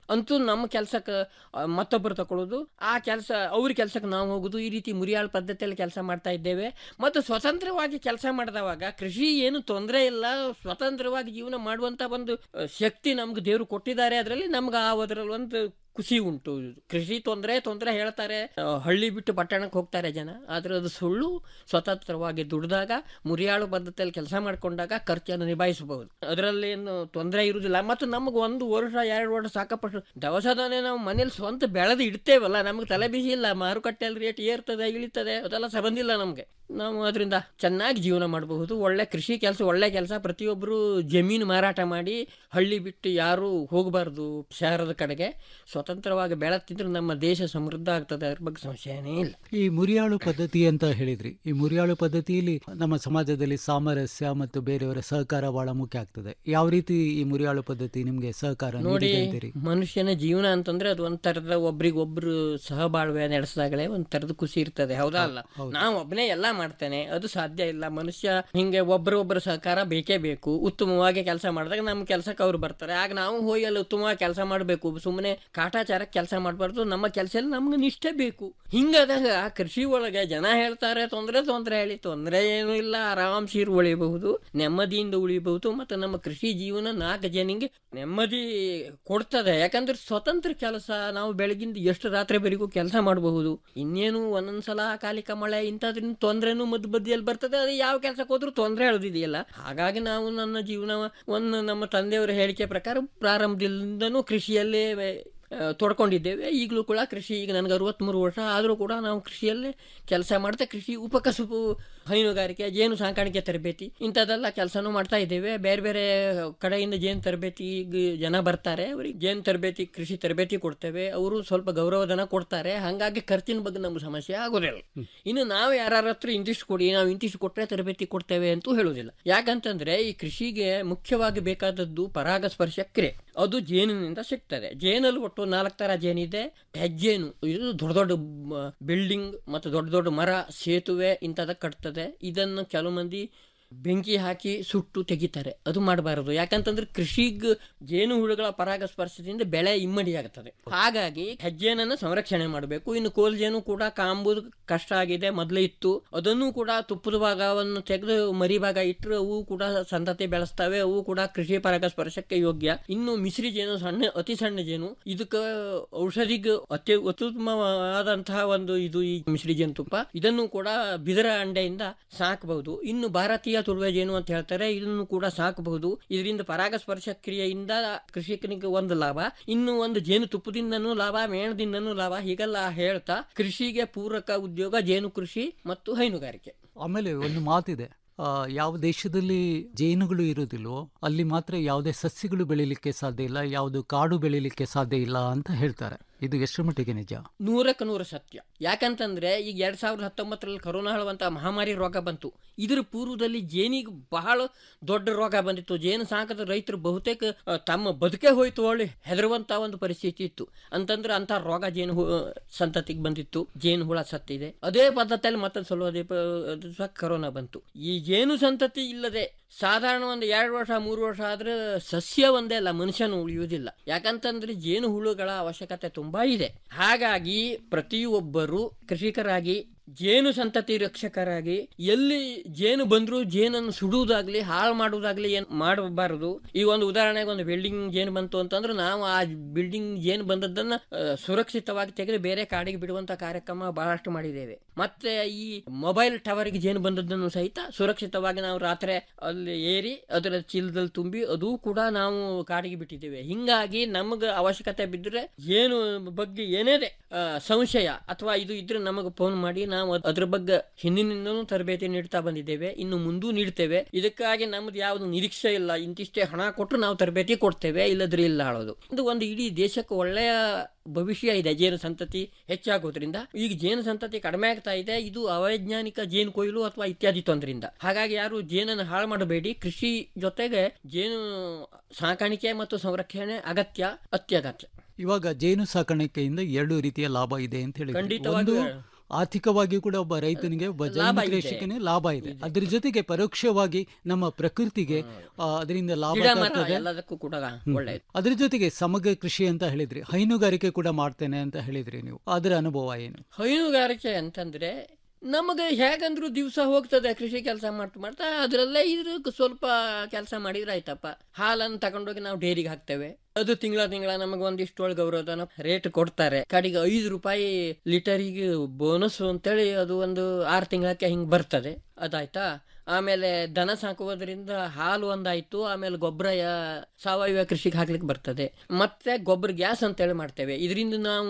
ಅಂತೂ ನಮ್ಮ ಕೆಲಸಕ್ಕೆ ಮತ್ತೊಬ್ಬರು ತಗೊಳ್ಳೋದು ಆ ಕೆಲಸ ಅವ್ರ ಕೆಲಸಕ್ಕೆ ನಾವು ಹೋಗೋದು ಈ ರೀತಿ ಮುರಿಯಾಳ ಪದ್ಧತಿಯಲ್ಲಿ ಕೆಲಸ ಮಾಡ್ತಾ ಇದ್ದೇವೆ ಮತ್ತು ಸ್ವತಂತ್ರವಾಗಿ ಕೆಲಸ ಮಾಡಿದವಾಗ ಕೃಷಿ ಏನು ತೊಂದರೆ ಇಲ್ಲ ಸ್ವತಂತ್ರವಾಗಿ ಜೀವನ ಮಾಡುವಂತ ಒಂದು ಆ, ಶಕ್ತಿ ನಮ್ಗೆ ದೇವರು ಕೊಟ್ಟಿದ್ದಾರೆ ಅದರಲ್ಲಿ ನಮ್ಗೆ ಆ ಅದರಲ್ಲಿ ಒಂದು ಖುಷಿ ಉಂಟು ಕೃಷಿ ತೊಂದರೆ ತೊಂದರೆ ಹೇಳ್ತಾರೆ ಆ, ಹಳ್ಳಿ ಬಿಟ್ಟು ಪಟ್ಟಣಕ್ಕೆ ಹೋಗ್ತಾರೆ ಜನ ಆದ್ರೆ ಅದು ಸುಳ್ಳು ಸ್ವತಂತ್ರವಾಗಿ ದುಡಿದಾಗ ಮುರಿಯಾಳು ಪದ್ಧತಿಯಲ್ಲಿ ಕೆಲಸ ಮಾಡಿಕೊಂಡಾಗ ಖರ್ಚನ್ನು ನಿಭಾಯಿಸಬಹುದು ಅದರಲ್ಲೇನು ತೊಂದರೆ ಇರುವುದಿಲ್ಲ ಮತ್ತು ನಮಗೆ ಒಂದು ವರ್ಷ ಎರಡು ವರ್ಷ ಸಾಕಪ್ಪಷ್ಟು ದವಸದಾನೆ ನಾವು ಮನೇಲಿ ಸ್ವಂತ ಬೆಳೆದು ಇಡ್ತೇವಲ್ಲ ನಮಗೆ ತಲೆ ಬಿಸಿ ಇಲ್ಲ ಮಾರುಕಟ್ಟೆಯಲ್ಲಿ ರೇಟ್ ಏರ್ತದೆ ಇಳಿತದೆ ಅದೆಲ್ಲ ಸಂಬಂಧ ಇಲ್ಲ ನಮಗೆ ನಾವು ಅದರಿಂದ ಚೆನ್ನಾಗಿ ಜೀವನ ಮಾಡಬಹುದು ಒಳ್ಳೆ ಕೃಷಿ ಕೆಲಸ ಒಳ್ಳೆ ಕೆಲಸ ಪ್ರತಿಯೊಬ್ಬರು ಜಮೀನು ಮಾರಾಟ ಮಾಡಿ ಹಳ್ಳಿ ಬಿಟ್ಟು ಯಾರು ಹೋಗಬಾರ್ದು ಶಹರದ ಕಡೆಗೆ ಸ್ವತಂತ್ರವಾಗಿ ಬೆಳೆ ತಿಂದ್ರೆ ನಮ್ಮ ದೇಶ ಸಮೃದ್ಧ ಆಗ್ತದೆ ಅದ್ರ ಬಗ್ಗೆ ಸಂಶಯನೇ ಇಲ್ಲ ಈ ಮುರಿಯಾಳು ಪದ್ಧತಿ ಅಂತ ಹೇಳಿದ್ರಿ ಈ ಮುರಿಯಾಳು ಪದ್ಧತಿಯಲ್ಲಿ ನಮ್ಮ ಸಮಾಜದಲ್ಲಿ ಸಾಮರಸ್ಯ ಮತ್ತು ಬೇರೆಯವರ ಸಹಕಾರ ಬಹಳ ಮುಖ್ಯ ಆಗ್ತದೆ ಯಾವ ರೀತಿ ಈ ಮುರಿಯಾಳು ಪದ್ಧತಿ ನಿಮ್ಗೆ ಸಹಕಾರ ನೋಡಿ ನೀಡಿದೆ ಅಂತೀರಿ ಮನುಷ್ಯನ ಜೀವನ ಅಂತಂದ್ರೆ ಅದು ಒಂದ್ ತರದ ಒಬ್ರಿಗೊಬ್ರು ಸಹಬಾಳ್ವೆ ನಡೆಸಿದಾಗಲೇ ಒಂದ್ ತರದ ಖುಷಿ ಇರ್ತದೆ ಹೌದಾ ಅಲ್ಲ ನಾವು ಒಬ್ಬನೇ ಎಲ್ಲಾ ಮಾಡ್ತೇನೆ ಅದು ಸಾಧ್ಯ ಇಲ್ಲ ಮನುಷ್ಯ ಹಿಂಗೆ ಒಬ್ಬರೊಬ್ಬರ ಸಹಕಾರ ಬೇಕೇ ಬೇಕು ಉತ್ತಮವಾಗಿ ಕೆಲಸ ಮಾಡಿದಾಗ ನಮ್ಮ ಕೆಲಸಕ್ಕೆ ಅವ್ರು ಬರ್ತಾರೆ ಆಗ ನಾವು ಹೋಗಿ ಅಲ್ಲಿ ಉತ್ತಮವಾಗಿ ಕೆಲಸ ಮಾಡಬೇಕು ಸುಮ್ಮನೆ ಕಾಟಾಚಾರಕ್ಕೆ ಕೆಲಸ ಮಾಡಬಾರ್ದು ನಮ್ಮ ಕೆಲಸದಲ್ಲಿ ನಮ್ಗೆ ನಿಷ್ಠೆ ಬೇಕು ಹಿಂಗಾದಾಗ ಆ ಕೃಷಿ ಒಳಗೆ ಜನ ಹೇಳ್ತಾರೆ ತೊಂದರೆ ತೊಂದರೆ ಹೇಳಿ ತೊಂದರೆ ಏನೂ ಇಲ್ಲ ಆರಾಮ್ ಸೀರು ಉಳಿಬಹುದು ನೆಮ್ಮದಿಯಿಂದ ಉಳಿಬಹುದು ಮತ್ತು ನಮ್ಮ ಕೃಷಿ ಜೀವನ ನಾಲ್ಕು ಜನಿಗೆ ನೆಮ್ಮದಿ ಕೊಡ್ತದೆ ಯಾಕಂದ್ರೆ ಸ್ವತಂತ್ರ ಕೆಲಸ ನಾವು ಬೆಳಗಿಂದ ಎಷ್ಟು ರಾತ್ರಿವರೆಗೂ ಕೆಲಸ ಮಾಡಬಹುದು ಇನ್ನೇನು ಒಂದೊಂದ್ಸಲ ಅಕಾಲಿಕ ಮಳೆ ಇಂಥದ್ರಿಂದ ತೊಂದರೆನೂ ಮಧ್ಯ ಬದಿಯಲ್ಲಿ ಬರ್ತದೆ ಅದು ಯಾವ ಕೆಲಸಕ್ಕೆ ಹೋದ್ರೂ ತೊಂದರೆ ಹೇಳೋದಿದೆಯಲ್ಲ ಹಾಗಾಗಿ ನಾವು ನನ್ನ ಜೀವನ ಒಂದು ನಮ್ಮ ತಂದೆಯವರ ಹೇಳಿಕೆ ಪ್ರಕಾರ ಪ್ರಾರಂಭದಿಂದನೂ ಕೃಷಿಯಲ್ಲೇ ಆ, ತೊಡ್ಕೊಂಡಿದ್ದೇವೆ ಈಗಲೂ ಕೂಡ ಕೃಷಿ ಈಗ ನನಗೆ ಅರವತ್ತ್ಮೂರು ವರ್ಷ ಆದರೂ ಕೂಡ ನಾವು ಕೃಷಿಯಲ್ಲೇ ಕೆಲಸ ಮಾಡ್ತಾ ಕೃಷಿ ಉಪಕಸುಬು ಹೈನುಗಾರಿಕೆ ಜೇನು ಸಾಕಾಣಿಕೆ ತರಬೇತಿ ಇಂಥದ್ದೆಲ್ಲ ಕೆಲಸನೂ ಮಾಡ್ತಾ ಇದ್ದೇವೆ ಬೇರೆ ಬೇರೆ ಕಡೆಯಿಂದ ಜೇನು ತರಬೇತಿಗೆ ಜನ ಬರ್ತಾರೆ ಅವರಿಗೆ ಜೇನು ತರಬೇತಿ ಕೃಷಿ ತರಬೇತಿ ಕೊಡ್ತೇವೆ ಅವರು ಸ್ವಲ್ಪ ಗೌರವಧನ ಕೊಡ್ತಾರೆ ಹಾಗಾಗಿ ಖರ್ಚಿನ ಬಗ್ಗೆ ನಮ್ಗೆ ಸಮಸ್ಯೆ ಆಗೋದಿಲ್ಲ ಇನ್ನು ನಾವು ಯಾರ ಹತ್ರ ಇಂತಿಷ್ಟು ಕೊಡಿ ನಾವು ಇಂತಿಷ್ಟು ಕೊಟ್ಟರೆ ತರಬೇತಿ ಕೊಡ್ತೇವೆ ಅಂತೂ ಹೇಳುವುದಿಲ್ಲ ಯಾಕಂತಂದ್ರೆ ಈ ಕೃಷಿಗೆ ಮುಖ್ಯವಾಗಿ ಬೇಕಾದದ್ದು ಪರಾಗಸ್ಪರ್ಶ ಕ್ರಿಯೆ ಅದು ಜೇನಿನಿಂದ ಸಿಗ್ತದೆ ಜೇನಲ್ಲಿ ಒಟ್ಟು ನಾಲ್ಕು ತರ ಜೇನಿದೆ ಹೆಜ್ಜೇನು ಇದು ದೊಡ್ಡ ದೊಡ್ಡ ಬಿಲ್ಡಿಂಗ್ ಮತ್ತು ದೊಡ್ಡ ದೊಡ್ಡ ಮರ ಸೇತುವೆ ಇಂಥದ ಕಟ್ತದೆ ಇದನ್ನು ಕೆಲವು ಮಂದಿ ಬೆಂಕಿ ಹಾಕಿ ಸುಟ್ಟು ತೆಗಿತಾರೆ ಅದು ಮಾಡಬಾರದು ಯಾಕಂತಂದ್ರೆ ಕೃಷಿಗ್ ಜೇನು ಹುಳುಗಳ ಪರಾಗಸ್ಪರ್ಶದಿಂದ ಬೆಳೆ ಇಮ್ಮಡಿ ಆಗ್ತದೆ ಹಾಗಾಗಿ ಹೆಜ್ಜೆನನ್ನ ಸಂರಕ್ಷಣೆ ಮಾಡಬೇಕು ಇನ್ನು ಕೋಲ್ ಜೇನು ಕೂಡ ಕಾಂಬುದು ಕಷ್ಟ ಆಗಿದೆ ಮೊದಲೇ ಇತ್ತು ಅದನ್ನು ಕೂಡ ತುಪ್ಪದ ಭಾಗವನ್ನು ತೆಗೆದು ಮರಿ ಭಾಗ ಇಟ್ಟರೆ ಅವು ಕೂಡ ಸಂತತಿ ಬೆಳೆಸ್ತವೆ ಅವು ಕೂಡ ಕೃಷಿ ಪರಾಗಸ್ಪರ್ಶಕ್ಕೆ ಯೋಗ್ಯ ಇನ್ನು ಮಿಶ್ರಿ ಜೇನು ಸಣ್ಣ ಅತಿ ಸಣ್ಣ ಜೇನು ಇದಕ್ಕೆ ಔಷಧಿಗೆ ಅತಿ ಅತ್ಯುತ್ತಮವಾದಂತಹ ಒಂದು ಇದು ಈ ಮಿಶ್ರಿ ಜೇನುತುಪ್ಪ ಇದನ್ನು ಕೂಡ ಬಿದರ ಅಂಡೆಯಿಂದ ಸಾಕಬಹುದು ಇನ್ನು ಭಾರತೀಯ ತುಳುವೆ ಜೇನು ಅಂತ ಹೇಳ್ತಾರೆ ಇದನ್ನು ಕೂಡ ಸಾಕಬಹುದು ಇದರಿಂದ ಪರಾಗಸ್ಪರ್ಶ ಕ್ರಿಯೆಯಿಂದ ಕೃಷಿಕನಿಗೆ ಒಂದು ಲಾಭ ಇನ್ನು ಒಂದು ಜೇನು ತುಪ್ಪದಿಂದನೂ ಲಾಭ ಮೇಣದಿಂದನೂ ಲಾಭ ಹೀಗೆಲ್ಲ ಹೇಳ್ತಾ ಕೃಷಿಗೆ ಪೂರಕ ಉದ್ಯೋಗ ಜೇನು ಕೃಷಿ ಮತ್ತು ಹೈನುಗಾರಿಕೆ ಆಮೇಲೆ ಒಂದು ಮಾತಿದೆ ಆ, ಯಾವ ದೇಶದಲ್ಲಿ ಜೇನುಗಳು ಇರೋದಿಲ್ವೋ ಅಲ್ಲಿ ಮಾತ್ರ ಯಾವುದೇ ಸಸ್ಯಗಳು ಬೆಳಿಲಿಕ್ಕೆ ಸಾಧ್ಯ ಇಲ್ಲ ಯಾವುದು ಕಾಡು ಬೆಳಿಲಿಕ್ಕೆ ಸಾಧ್ಯ ಇಲ್ಲ ಅಂತ ಹೇಳ್ತಾರೆ ಇದು ಎಷ್ಟು ಮಟ್ಟಿಗೆ ನಿಜ ನೂರಕ್ಕೆ ನೂರು ಸತ್ಯ ಯಾಕಂತಂದ್ರೆ ಈಗ ಎರಡ್ ಸಾವಿರದ ಹತ್ತೊಂಬತ್ತರಲ್ಲಿ ಕರೋನಾ ಹೇಳುವಂತ ಮಹಾಮಾರಿ ರೋಗ ಬಂತು ಇದ್ರ ಪೂರ್ವದಲ್ಲಿ ಜೇನಿಗೆ ಬಹಳ ದೊಡ್ಡ ರೋಗ ಬಂದಿತ್ತು ಜೇನು ಸಾಕದ ರೈತರು ಬಹುತೇಕ ಆ, ತಮ್ಮ ಬದುಕೆ ಹೋಯ್ತು ಒಳ್ಳೆ ಹೆದರುವಂತ ಒಂದು ಪರಿಸ್ಥಿತಿ ಇತ್ತು ಅಂತಂದ್ರೆ ಅಂತ ರೋಗ ಜೇನು ಹು- ಸಂತತಿಗೆ ಬಂದಿತ್ತು ಜೇನು ಹುಳ ಸತ್ತಿದೆ ಅದೇ ಪದ್ಧತಿಯಲ್ಲಿ ಮತ್ತೊಂದು ಸಲ ಅದೇ ಪ- ಅದು ಸಹ ಕರೋನಾ ಬಂತು ಈ ಜೇನು ಸಂತತಿ ಇಲ್ಲದೆ ಸಾಧಾರಣ ಒಂದು ಎರಡು ವರ್ಷ ಮೂರು ವರ್ಷ ಆದ್ರೆ ಸಸ್ಯ ಒಂದೇ ಅಲ್ಲ ಮನುಷ್ಯನು ಉಳಿಯುವುದಿಲ್ಲ ಯಾಕಂತಂದ್ರೆ ಜೇನು ಹುಳುಗಳ ಅವಶ್ಯಕತೆ ತುಂಬಾ ಇದೆ ಹಾಗಾಗಿ ಪ್ರತಿಯೊಬ್ಬರು ಕೃಷಿಕರಾಗಿ ಜೇನು ಸಂತತಿ ರಕ್ಷಕರಾಗಿ ಎಲ್ಲಿ ಜೇನು ಬಂದ್ರು ಜೇನನ್ನು ಸುಡುವುದಾಗ್ಲಿ ಹಾಳು ಮಾಡುವುದಾಗ್ಲಿ ಏನ್ ಮಾಡಬಾರದು ಈ ಒಂದು ಉದಾಹರಣೆಗೆ ಒಂದು ಬಿಲ್ಡಿಂಗ್ ಜೇನು ಬಂತು ಅಂತಂದ್ರೆ ನಾವು ಆ ಬಿಲ್ಡಿಂಗ್ ಜೇನು ಬಂದದ್ದನ್ನ ಆ, ಸುರಕ್ಷಿತವಾಗಿ ತೆಗೆದು ಬೇರೆ ಕಾಡಿಗೆ ಬಿಡುವಂತ ಕಾರ್ಯಕ್ರಮ ಬಹಳಷ್ಟು ಮಾಡಿದ್ದೇವೆ ಮತ್ತೆ ಈ ಮೊಬೈಲ್ ಟವರ್ಗೆ ಜೇನು ಬಂದದ್ದನ್ನು ಸಹಿತ ಸುರಕ್ಷಿತವಾಗಿ ನಾವು ರಾತ್ರಿ ಅಲ್ಲಿ ಏರಿ ಅದರ ಚೀಲದಲ್ಲಿ ತುಂಬಿ ಅದು ಕೂಡ ನಾವು ಕಾಡಿಗೆ ಬಿಟ್ಟಿದ್ದೇವೆ ಹಿಂಗಾಗಿ ನಮಗೆ ಅವಶ್ಯಕತೆ ಬಿದ್ದರೆ ಏನು ಬಗ್ಗೆ ಏನೇದೇ ಆ, ಸಂಶಯ ಅಥವಾ ಇದು ಇದ್ರೆ ನಮಗೆ ಫೋನ್ ಮಾಡಿ ನಾವು ಅದ್- ಅದ್ರ ಬಗ್ಗೆ ಹಿಂದಿನಿಂದನೂ ತರಬೇತಿ ನೀಡ್ತಾ ಬಂದಿದ್ದೇವೆ ಇನ್ನು ಮುಂದೂ ನೀಡ್ತೇವೆ ಇದಕ್ಕಾಗಿ ನಮ್ದು ಯಾವುದು ನಿರೀಕ್ಷೆ ಇಲ್ಲ ಇಂತಿಷ್ಟೇ ಹಣ ಕೊಟ್ಟು ನಾವು ತರಬೇತಿ ಕೊಡ್ತೇವೆ ಇಲ್ಲದ್ರೆ ಇಲ್ಲ ಹೇಳೋದು ಇದು ಒಂದು ಇಡೀ ದೇಶಕ್ಕೆ ಒಳ್ಳೆಯ ಭವಿಷ್ಯ ಇದೆ ಜೇನು ಸಂತತಿ ಹೆಚ್ಚಾಗೋದ್ರಿಂದ ಈಗ ಜೇನು ಸಂತತಿ ಕಡಿಮೆ ಆಗ್ತಾ ಇದೆ ಇದು ಅವೈಜ್ಞಾನಿಕ ಜೇನು ಕೊಯ್ಲು ಅಥವಾ ಇತ್ಯಾದಿ ತೊಂದರೆಯಿಂದ ಹಾಗಾಗಿ ಯಾರು ಜೇನನ್ನು ಹಾಳು ಮಾಡಬೇಡಿ ಕೃಷಿ ಜೊತೆಗೆ ಜೇನು ಸಾಕಾಣಿಕೆ ಮತ್ತು ಸಂರಕ್ಷಣೆ ಅಗತ್ಯ ಅತ್ಯಗತ್ಯ ಇವಾಗ ಜೇನು ಸಾಕಾಣಿಕೆಯಿಂದ ಎರಡು ರೀತಿಯ ಲಾಭ ಇದೆ ಅಂತ ಹೇಳಿದ್ರಿ ಖಂಡಿತವಾಗಿಯೂ ಒಂದು ಆರ್ಥಿಕವಾಗಿ ಕೂಡ ಒಬ್ಬ ರೈತನಿಗೆ ಒಬ್ಬ ಜೈನ ಲಾಭ ಇದೆ. ಕೃಷಿಕನಿಗೆ ಲಾಭ ಇದೆ ಅದ್ರ ಜೊತೆಗೆ ಪರೋಕ್ಷವಾಗಿ ನಮ್ಮ ಪ್ರಕೃತಿಗೆ ಆ, ಅದರಿಂದ ಲಾಭ ಗಿಡ ಮರ ತರ್ತದೆ ಎಲ್ಲದಕ್ಕೂ ಕೂಡ ಹ್ಮ್. ಒಳ್ಳೆಯದು ಅದ್ರ ಜೊತೆಗೆ ಸಮಗ್ರ ಕೃಷಿ ಅಂತ ಹೇಳಿದ್ರಿ ಹೈನುಗಾರಿಕೆ ಕೂಡ ಮಾಡ್ತೇನೆ ಅಂತ ಹೇಳಿದ್ರಿ ನೀವು ಅದರ ಅನುಭವ ಏನು ಹೈನುಗಾರಿಕೆ ಅಂತಂದ್ರೆ ನಮಗೆ ಹೇಗಂದ್ರೂ ದಿವಸ ಹೋಗ್ತದೆ ಕೃಷಿ ಕೆಲಸ ಮಾಡ್ತಾ ಮಾಡ್ತಾ ಅದರಲ್ಲೇ ಇದ್ರ ಸ್ವಲ್ಪ ಕೆಲಸ ಮಾಡಿದ್ರೆ ಆಯ್ತಪ್ಪ ಹಾಲನ್ನು ತಗೊಂಡೋಗಿ ನಾವು ಡೈರಿಗೆ ಹಾಕ್ತೇವೆ ಅದು ತಿಂಗಳ ತಿಂಗಳ ನಮಗೆ ಒಂದಿಷ್ಟು ಒಳಗೆ ಅವರು ಅದನ್ನ ರೇಟ್ ಕೊಡ್ತಾರೆ ಕಡೆಗೆ ಐದು ರೂಪಾಯಿ ಲೀಟರಿಗೆ ಬೋನಸ್ ಅಂತೇಳಿ ಅದು ಒಂದು ಆರು ತಿಂಗಳಕ್ಕೆ ಹಿಂಗೆ ಬರ್ತದೆ ಅದಾಯ್ತಾ ಆಮೇಲೆ ದನ ಸಾಕುವುದರಿಂದ ಹಾಲು ಒಂದಾಯ್ತು ಆಮೇಲೆ ಗೊಬ್ಬರ ಸಾವಯವ ಕೃಷಿಗೆ ಹಾಕ್ಲಿಕ್ಕೆ ಬರ್ತದೆ ಮತ್ತೆ ಗೊಬ್ಬರ ಗ್ಯಾಸ್ ಅಂತೇಳಿ ಮಾಡ್ತೇವೆ ಇದರಿಂದ ನಾವು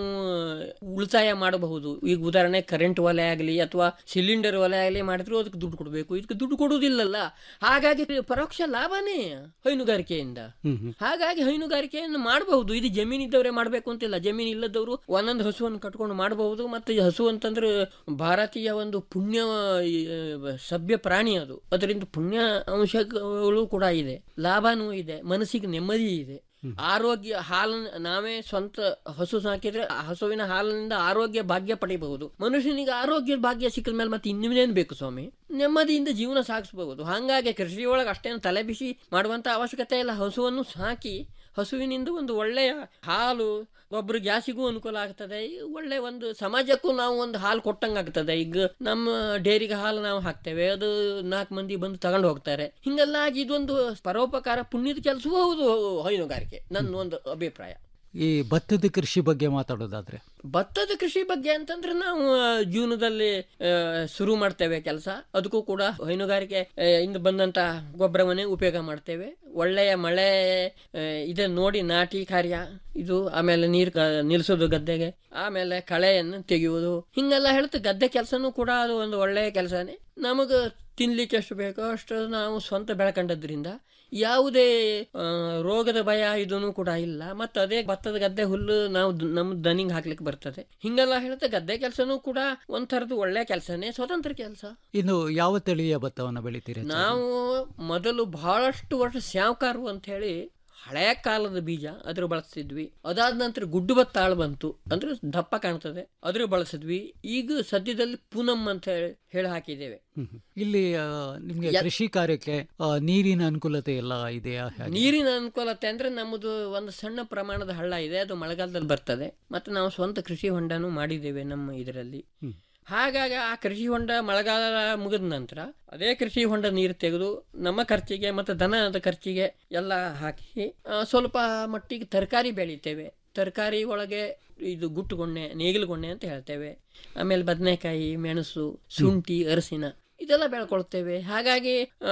ಉಳಿತಾಯ ಮಾಡಬಹುದು ಈಗ ಉದಾಹರಣೆ ಕರೆಂಟ್ ಒಲೆ ಆಗಲಿ ಅಥವಾ ಸಿಲಿಂಡರ್ ಒಲೆ ಆಗಲಿ ಮಾಡಿದ್ರು ಅದಕ್ಕೆ ದುಡ್ಡು ಕೊಡಬೇಕು ಇದಕ್ಕೆ ದುಡ್ಡು ಕೊಡುವುದಿಲ್ಲಲ್ಲ ಹಾಗಾಗಿ ಪರೋಕ್ಷ ಲಾಭನೇ ಹೈನುಗಾರಿಕೆಯಿಂದ ಹಾಗಾಗಿ ಹೈನುಗಾರಿಕೆಯನ್ನು ಮಾಡಬಹುದು ಇದು ಜಮೀನಿದ್ದವರೇ ಮಾಡಬೇಕು ಅಂತಿಲ್ಲ ಜಮೀನು ಇಲ್ಲದವರು ಒಂದೊಂದು ಹಸುವನ್ನು ಕಟ್ಕೊಂಡು ಮಾಡಬಹುದು ಮತ್ತು ಈ ಹಸು ಅಂತಂದ್ರೆ ಭಾರತೀಯ ಒಂದು ಪುಣ್ಯ ಈ, ಸಭ್ಯ ಪ್ರಾಣಿ ಅದು ಅದರಿಂದ ಪುಣ್ಯ ಅಂಶಗಳು ಕೂಡ ಇದೆ ಲಾಭನೂ ಇದೆ ಮನಸ್ಸಿಗೆ ನೆಮ್ಮದಿ ಇದೆ ಆರೋಗ್ಯ ಹಾಲನ್ನು ನಾವೇ ಸ್ವಂತ ಹಸು ಸಾಕಿದ್ರೆ ಆ ಹಸುವಿನ ಹಾಲಿನಿಂದ ಆರೋಗ್ಯ ಭಾಗ್ಯ ಪಡಿಬಹುದು ಮನುಷ್ಯನಿಗೆ ಆರೋಗ್ಯ ಭಾಗ್ಯ ಸಿಕ್ಕಿದ ಮೇಲೆ ಮತ್ತೆ ಇನ್ನೇನು ಬೇಕು ಸ್ವಾಮಿ ನೆಮ್ಮದಿಯಿಂದ ಜೀವನ ಸಾಗಿಸಬಹುದು ಹಾಗಾಗಿ ಕೃಷಿಯೊಳಗೆ ಅಷ್ಟೇನು ತಲೆ ಬಿಸಿ ಮಾಡುವಂತ ಅವಶ್ಯಕತೆ ಇಲ್ಲ ಹಸುವನ್ನು ಸಾಕಿ ಹಸುವಿನಿಂದ ಒಂದು ಒಳ್ಳೆಯ ಹಾಲು ಗೊಬ್ಬರ ಗ್ಯಾಸಿಗೂ ಅನುಕೂಲ ಆಗ್ತದೆ ಈ ಒಳ್ಳೆ ಒಂದು ಸಮಾಜಕ್ಕೂ ನಾವು ಒಂದು ಹಾಲು ಕೊಟ್ಟಂಗೆ ಆಗ್ತದೆ ಈಗ ನಮ್ಮ ಡೇರಿಗೆ ಹಾಲು ನಾವು ಹಾಕ್ತೇವೆ ಅದು ನಾಲ್ಕು ಮಂದಿ ಬಂದು ತಗೊಂಡು ಹೋಗ್ತಾರೆ ಹಿಂಗೆಲ್ಲ ಆಗಿ ಇದೊಂದು ಪರೋಪಕಾರ ಪುಣ್ಯದ ಕೆಲಸವೂ ಹೌದು ಹೈನುಗಾರಿಕೆ ನನ್ನ ಒಂದು ಅಭಿಪ್ರಾಯ ಈ ಭತ್ತದ ಕೃಷಿ ಬಗ್ಗೆ ಮಾತಾಡೋದಾದ್ರೆ ಭತ್ತದ ಕೃಷಿ ಬಗ್ಗೆ ಅಂತಂದ್ರೆ ನಾವು ಆ, ಜೀವನದಲ್ಲಿ ಆ, ಶುರು ಮಾಡ್ತೇವೆ ಕೆಲಸ ಅದಕ್ಕೂ ಕೂಡ ಹೈನುಗಾರಿಕೆ ಆ, ಇಂದ ಬಂದಂತ ಗೊಬ್ಬರವನ್ನೇ ಉಪಯೋಗ ಮಾಡ್ತೇವೆ ಒಳ್ಳೆಯ ಮಳೆ ಆ, ಇದನ್ನ ನೋಡಿ ನಾಟಿ ಕಾರ್ಯ ಇದು ಆಮೇಲೆ ನೀರು ನಿಲ್ಲಿಸೋದು ಗದ್ದೆಗೆ ಆಮೇಲೆ ಕಳೆಯನ್ನು ತೆಗೆಯುವುದು ಹಿಂಗೆಲ್ಲ ಹೇಳ್ತು ಗದ್ದೆ ಕೆಲಸನೂ ಕೂಡ ಅದು ಒಂದು ಒಳ್ಳೆಯ ಕೆಲಸನೇ ನಮಗೆ ತಿನ್ಲಿಕ್ಕೆ ಎಷ್ಟು ಬೇಕೋ ಅಷ್ಟು ನಾವು ಸ್ವಂತ ಬೆಳ್ಕೊಂಡದ್ರಿಂದ ಯಾವುದೇ ಆ, ರೋಗದ ಭಯ ಇದೂ ಕೂಡ ಇಲ್ಲ ಮತ್ತು ಅದೇ ಭತ್ತದ ಗದ್ದೆ ಹುಲ್ಲು ನಾವು ದ್- ನಮ್ಮ ದನಿಗೆ ಹಾಕ್ಲಿಕ್ಕೆ ಬರ್ತದೆ ಹಿಂಗೆಲ್ಲ ಹೇಳುತ್ತೆ ಗದ್ದೆ ಕೆಲಸನೂ ಕೂಡ ಒಂಥರದ್ದು ಒಳ್ಳೆ ಕೆಲಸನೇ ಸ್ವತಂತ್ರ ಕೆಲಸ ಇನ್ನು ಯಾವ ತಳಿಯ ಭತ್ತವನ್ನು ಬೆಳಿತೀರಿ ಹೆಚ್ಚಾಗಿ? ನಾವು ಮೊದಲು ಬಹಳಷ್ಟು ವರ್ಷ ಸ್ಯಾವ್ಕಾರು ಅಂತ ಹೇಳಿ ಹಳೆಯ ಕಾಲದ ಬೀಜ ಅದ್ರ ಬಳಸ್ತಿದ್ವಿ ಅದಾದ ನಂತರ ಗುಡ್ಡು ಭತ್ತಾಳು ಬಂತು ಅಂದ್ರೆ ದಪ್ಪ ಕಾಣ್ತದೆ ಅದ್ರ ಬಳಸಿದ್ವಿ ಈಗ ಸದ್ಯದಲ್ಲಿ ಪೂನಮ್ ಅಂತ ಹೇಳಿ ಹೇಳಿ ಹಾಕಿದ್ದೇವೆ ಹ್ಮ್ ಹ್ಮ್. ಇಲ್ಲಿ ಆ, ನಿಮ್ಗೆ ಯಾ- ಕೃಷಿ ಕಾರ್ಯಕ್ಕೆ ಆ, ನೀರಿನ ಅನುಕೂಲತೆ ಎಲ್ಲ ಇದೆಯಾ ಹೇಗೆ? ನೀರಿನ ಅನುಕೂಲತೆ ಅಂದ್ರೆ ನಮ್ಮದು ಒಂದು ಸಣ್ಣ ಪ್ರಮಾಣದ ಹಳ್ಳ ಇದೆ ಅದು ಮಳೆಗಾಲದಲ್ಲಿ ಬರ್ತದೆ ಮತ್ತೆ ನಾವು ಸ್ವಂತ ಕೃಷಿ ಹೊಂಡನೂ ಮಾಡಿದ್ದೇವೆ ನಮ್ಮ ಇದರಲ್ಲಿ ಹಾಗಾಗಿ ಆ ಕೃಷಿ ಹೊಂಡ ಮಳೆಗಾಲ ಮುಗಿದ ನಂತರ ಅದೇ ಕೃಷಿ ಹೊಂಡ ನೀರು ತೆಗೆದು ನಮ್ಮ ಖರ್ಚಿಗೆ ಮತ್ತು ದನದ ಖರ್ಚಿಗೆ ಎಲ್ಲ ಹಾಕಿ ಆ, ಸ್ವಲ್ಪ ಮಟ್ಟಿಗೆ ತರಕಾರಿ ಬೆಳಿತೇವೆ ತರಕಾರಿ ಒಳಗೆ ಇದು ಗುಟ್ಟುಗೊಣ್ಣೆ ನೇಗಿಲುಗೊಣ್ಣೆ ಅಂತ ಹೇಳ್ತೇವೆ ಆಮೇಲೆ ಬದನೆಕಾಯಿ ಮೆಣಸು ಶುಂಠಿ ಅರಸಿನ ಇದೆಲ್ಲ ಬೆಳ್ಕೊಳ್ತೇವೆ ಹಾಗಾಗಿ ಆ,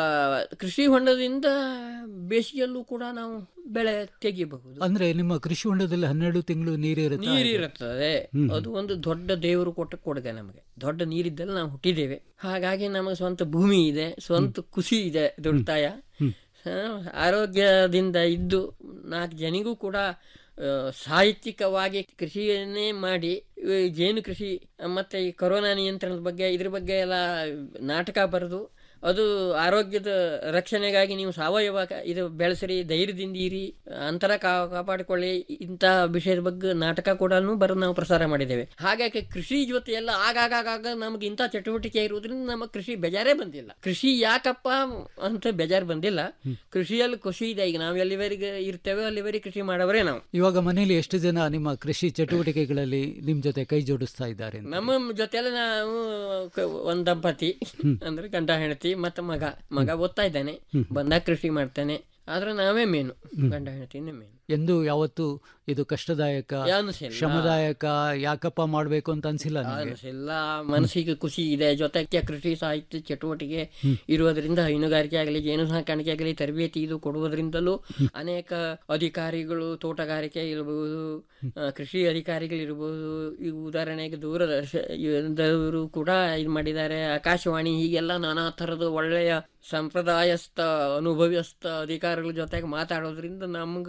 ಕೃಷಿ ಹೊಂಡದಿಂದ ಬೇಸಿಗೆಯಲ್ಲೂ ಕೂಡ ನಾವು ಬೆಳೆ ತೆಗಿಬಹುದು ಅಂದ್ರೆ ನಿಮ್ಮ ಕೃಷಿ ಹೊಂಡದಲ್ಲಿ ಹನ್ನೆರಡು ತಿಂಗಳು ನೀರಿರುತ್ತೆ ನೀರಿರುತ್ತದೆ ಹ್ಮ್. ಅದು ಒಂದು ದೊಡ್ಡ ದೇವರು ಕೊಟ್ಟ ಕೊಡುಗೆ ನಮಗೆ ದೊಡ್ಡ ನೀರಿದ್ದಲ್ಲಿ ನಾವು ಹುಟ್ಟಿದ್ದೇವೆ ಹಾಗಾಗಿ ನಮಗೆ ಸ್ವಂತ ಭೂಮಿ ಇದೆ ಸ್ವಂತ ಖುಷಿ ಇದೆ ದುಡಿತಾಯ ಆ, ಆರೋಗ್ಯದಿಂದ ಇದ್ದು ನಾಲ್ಕು ಜನಿಗೂ ಕೂಡ ಆ, ಸಾಹಿತ್ಯಿಕವಾಗಿ ಕೃಷಿಯನ್ನೇ ಮಾಡಿ ಈ ಜೇನು ಕೃಷಿ ಮತ್ತೆ ಈ ಕೊರೋನಾ ನಿಯಂತ್ರಣದ ಬಗ್ಗೆ ಇದ್ರ ಬಗ್ಗೆ ಎಲ್ಲ ನಾಟಕ ಬರೆದು ಅದು ಆರೋಗ್ಯದ ರಕ್ಷಣೆಗಾಗಿ ನೀವು ಸಾವಯವ ಕ- ಇದು ಬೆಳೆಸಿರಿ ಧೈರ್ಯದಿಂದ ಇರಿ ಅಂತರ ಕಾ- ಕಾಪಾಡಿಕೊಳ್ಳಿ ಇಂಥ ವಿಷಯದ ಬಗ್ಗೆ ನಾಟಕ ಕೂಡ ಬರೆದು ನಾವು ಪ್ರಸಾರ ಮಾಡಿದ್ದೇವೆ ಹಾಗಾಗಿ ಕೃಷಿ ಜೊತೆ ಎಲ್ಲ ಆಗಾಗ ನಮ್ಗೆ ಇಂಥ ಚಟುವಟಿಕೆ ಇರುವುದರಿಂದ ನಮಗೆ ಕೃಷಿ ಬೇಜಾರೇ ಬಂದಿಲ್ಲ ಕೃಷಿ ಯಾಕಪ್ಪ ಅಂತ ಬೇಜಾರು ಬಂದಿಲ್ಲ ಕೃಷಿಯಲ್ಲಿ ಖುಷಿ ಇದೆ ಈಗ ನಾವು ಎಲ್ಲಿವರೆಗೆ ಇರ್ತೇವೆ ಅಲ್ಲಿವರೆಗೆ ಕೃಷಿ ಮಾಡವರೇ ನಾವು ಇವಾಗ ಮನೆಯಲ್ಲಿ ಎಷ್ಟು ಜನ ನಿಮ್ಮ ಕೃಷಿ ಚಟುವಟಿಕೆಗಳಲ್ಲಿ ನಿಮ್ ಜೊತೆ ಕೈ ಜೋಡಿಸ್ತಾ ಇದ್ದಾರೆ ಅಂತ? ನಮ್ಮ ಜೊತೆಲ್ಲ ನಾವು ಕ- ಒಂದ್ ದಂಪತಿ ಅಂದ್ರೆ ಗಂಡ ಹೆಂಡತಿ ಮತ್ತೆ ಮಗ ಮಗ ಓದ್ತಾ ಇದ್ದಾನೆ ಬಂದಾಗ ಕೃಷಿ ಮಾಡ್ತಾನೆ ಆದ್ರೆ ನಾವೇ ಮೇನು ಗಂಡ ಹೆಂಡತಿನೇ ಮೇನು ಎಂದು ಯಾವತ್ತು ಇದು ಕಷ್ಟದಾಯಕ ಅನ್ಸಿಲ್ಲ. ಶ್ರಮದಾಯಕ ಯಾಕಪ್ಪ ಮಾಡ್ಬೇಕು ಅಂತ ಅನ್ಸಿಲ್ಲ ನಿಮ್ಗೆ ಎಲ್ಲ ಮನಸ್ಸಿಗೆ ಖುಷಿ ಇದೆ ಜೊತೆಗೆ ಕೃಷಿ ಸಾಹಿತ್ಯ ಚಟುವಟಿಕೆ ಇರುವುದರಿಂದ ಹೈನುಗಾರಿಕೆ ಆಗಲಿ ಜೇನು ಸಾಕಾಣಿಕೆ ಆಗಲಿ ತರಬೇತಿ ಇದು ಕೊಡುವುದರಿಂದಲೂ ಅನೇಕ ಅಧಿಕಾರಿಗಳು ತೋಟಗಾರಿಕೆ ಇರಬಹುದು ಆ, ಕೃಷಿ ಅಧಿಕಾರಿಗಳಿರ್ಬೋದು ಈಗ ಉದಾಹರಣೆಗೆ ದೂರದರ್ಶನದವರು ಕೂಡ ಇದು ಮಾಡಿದ್ದಾರೆ ಆಕಾಶವಾಣಿ ಹೀಗೆಲ್ಲ ನಾನಾ ಥರದ ಒಳ್ಳೆಯ ಸಂಪ್ರದಾಯಸ್ಥ ಅನುಭವಸ್ಥ ಅಧಿಕಾರಿಗಳ ಜೊತೆಗೆ ಮಾತಾಡೋದ್ರಿಂದ ನಮ್ಗೆ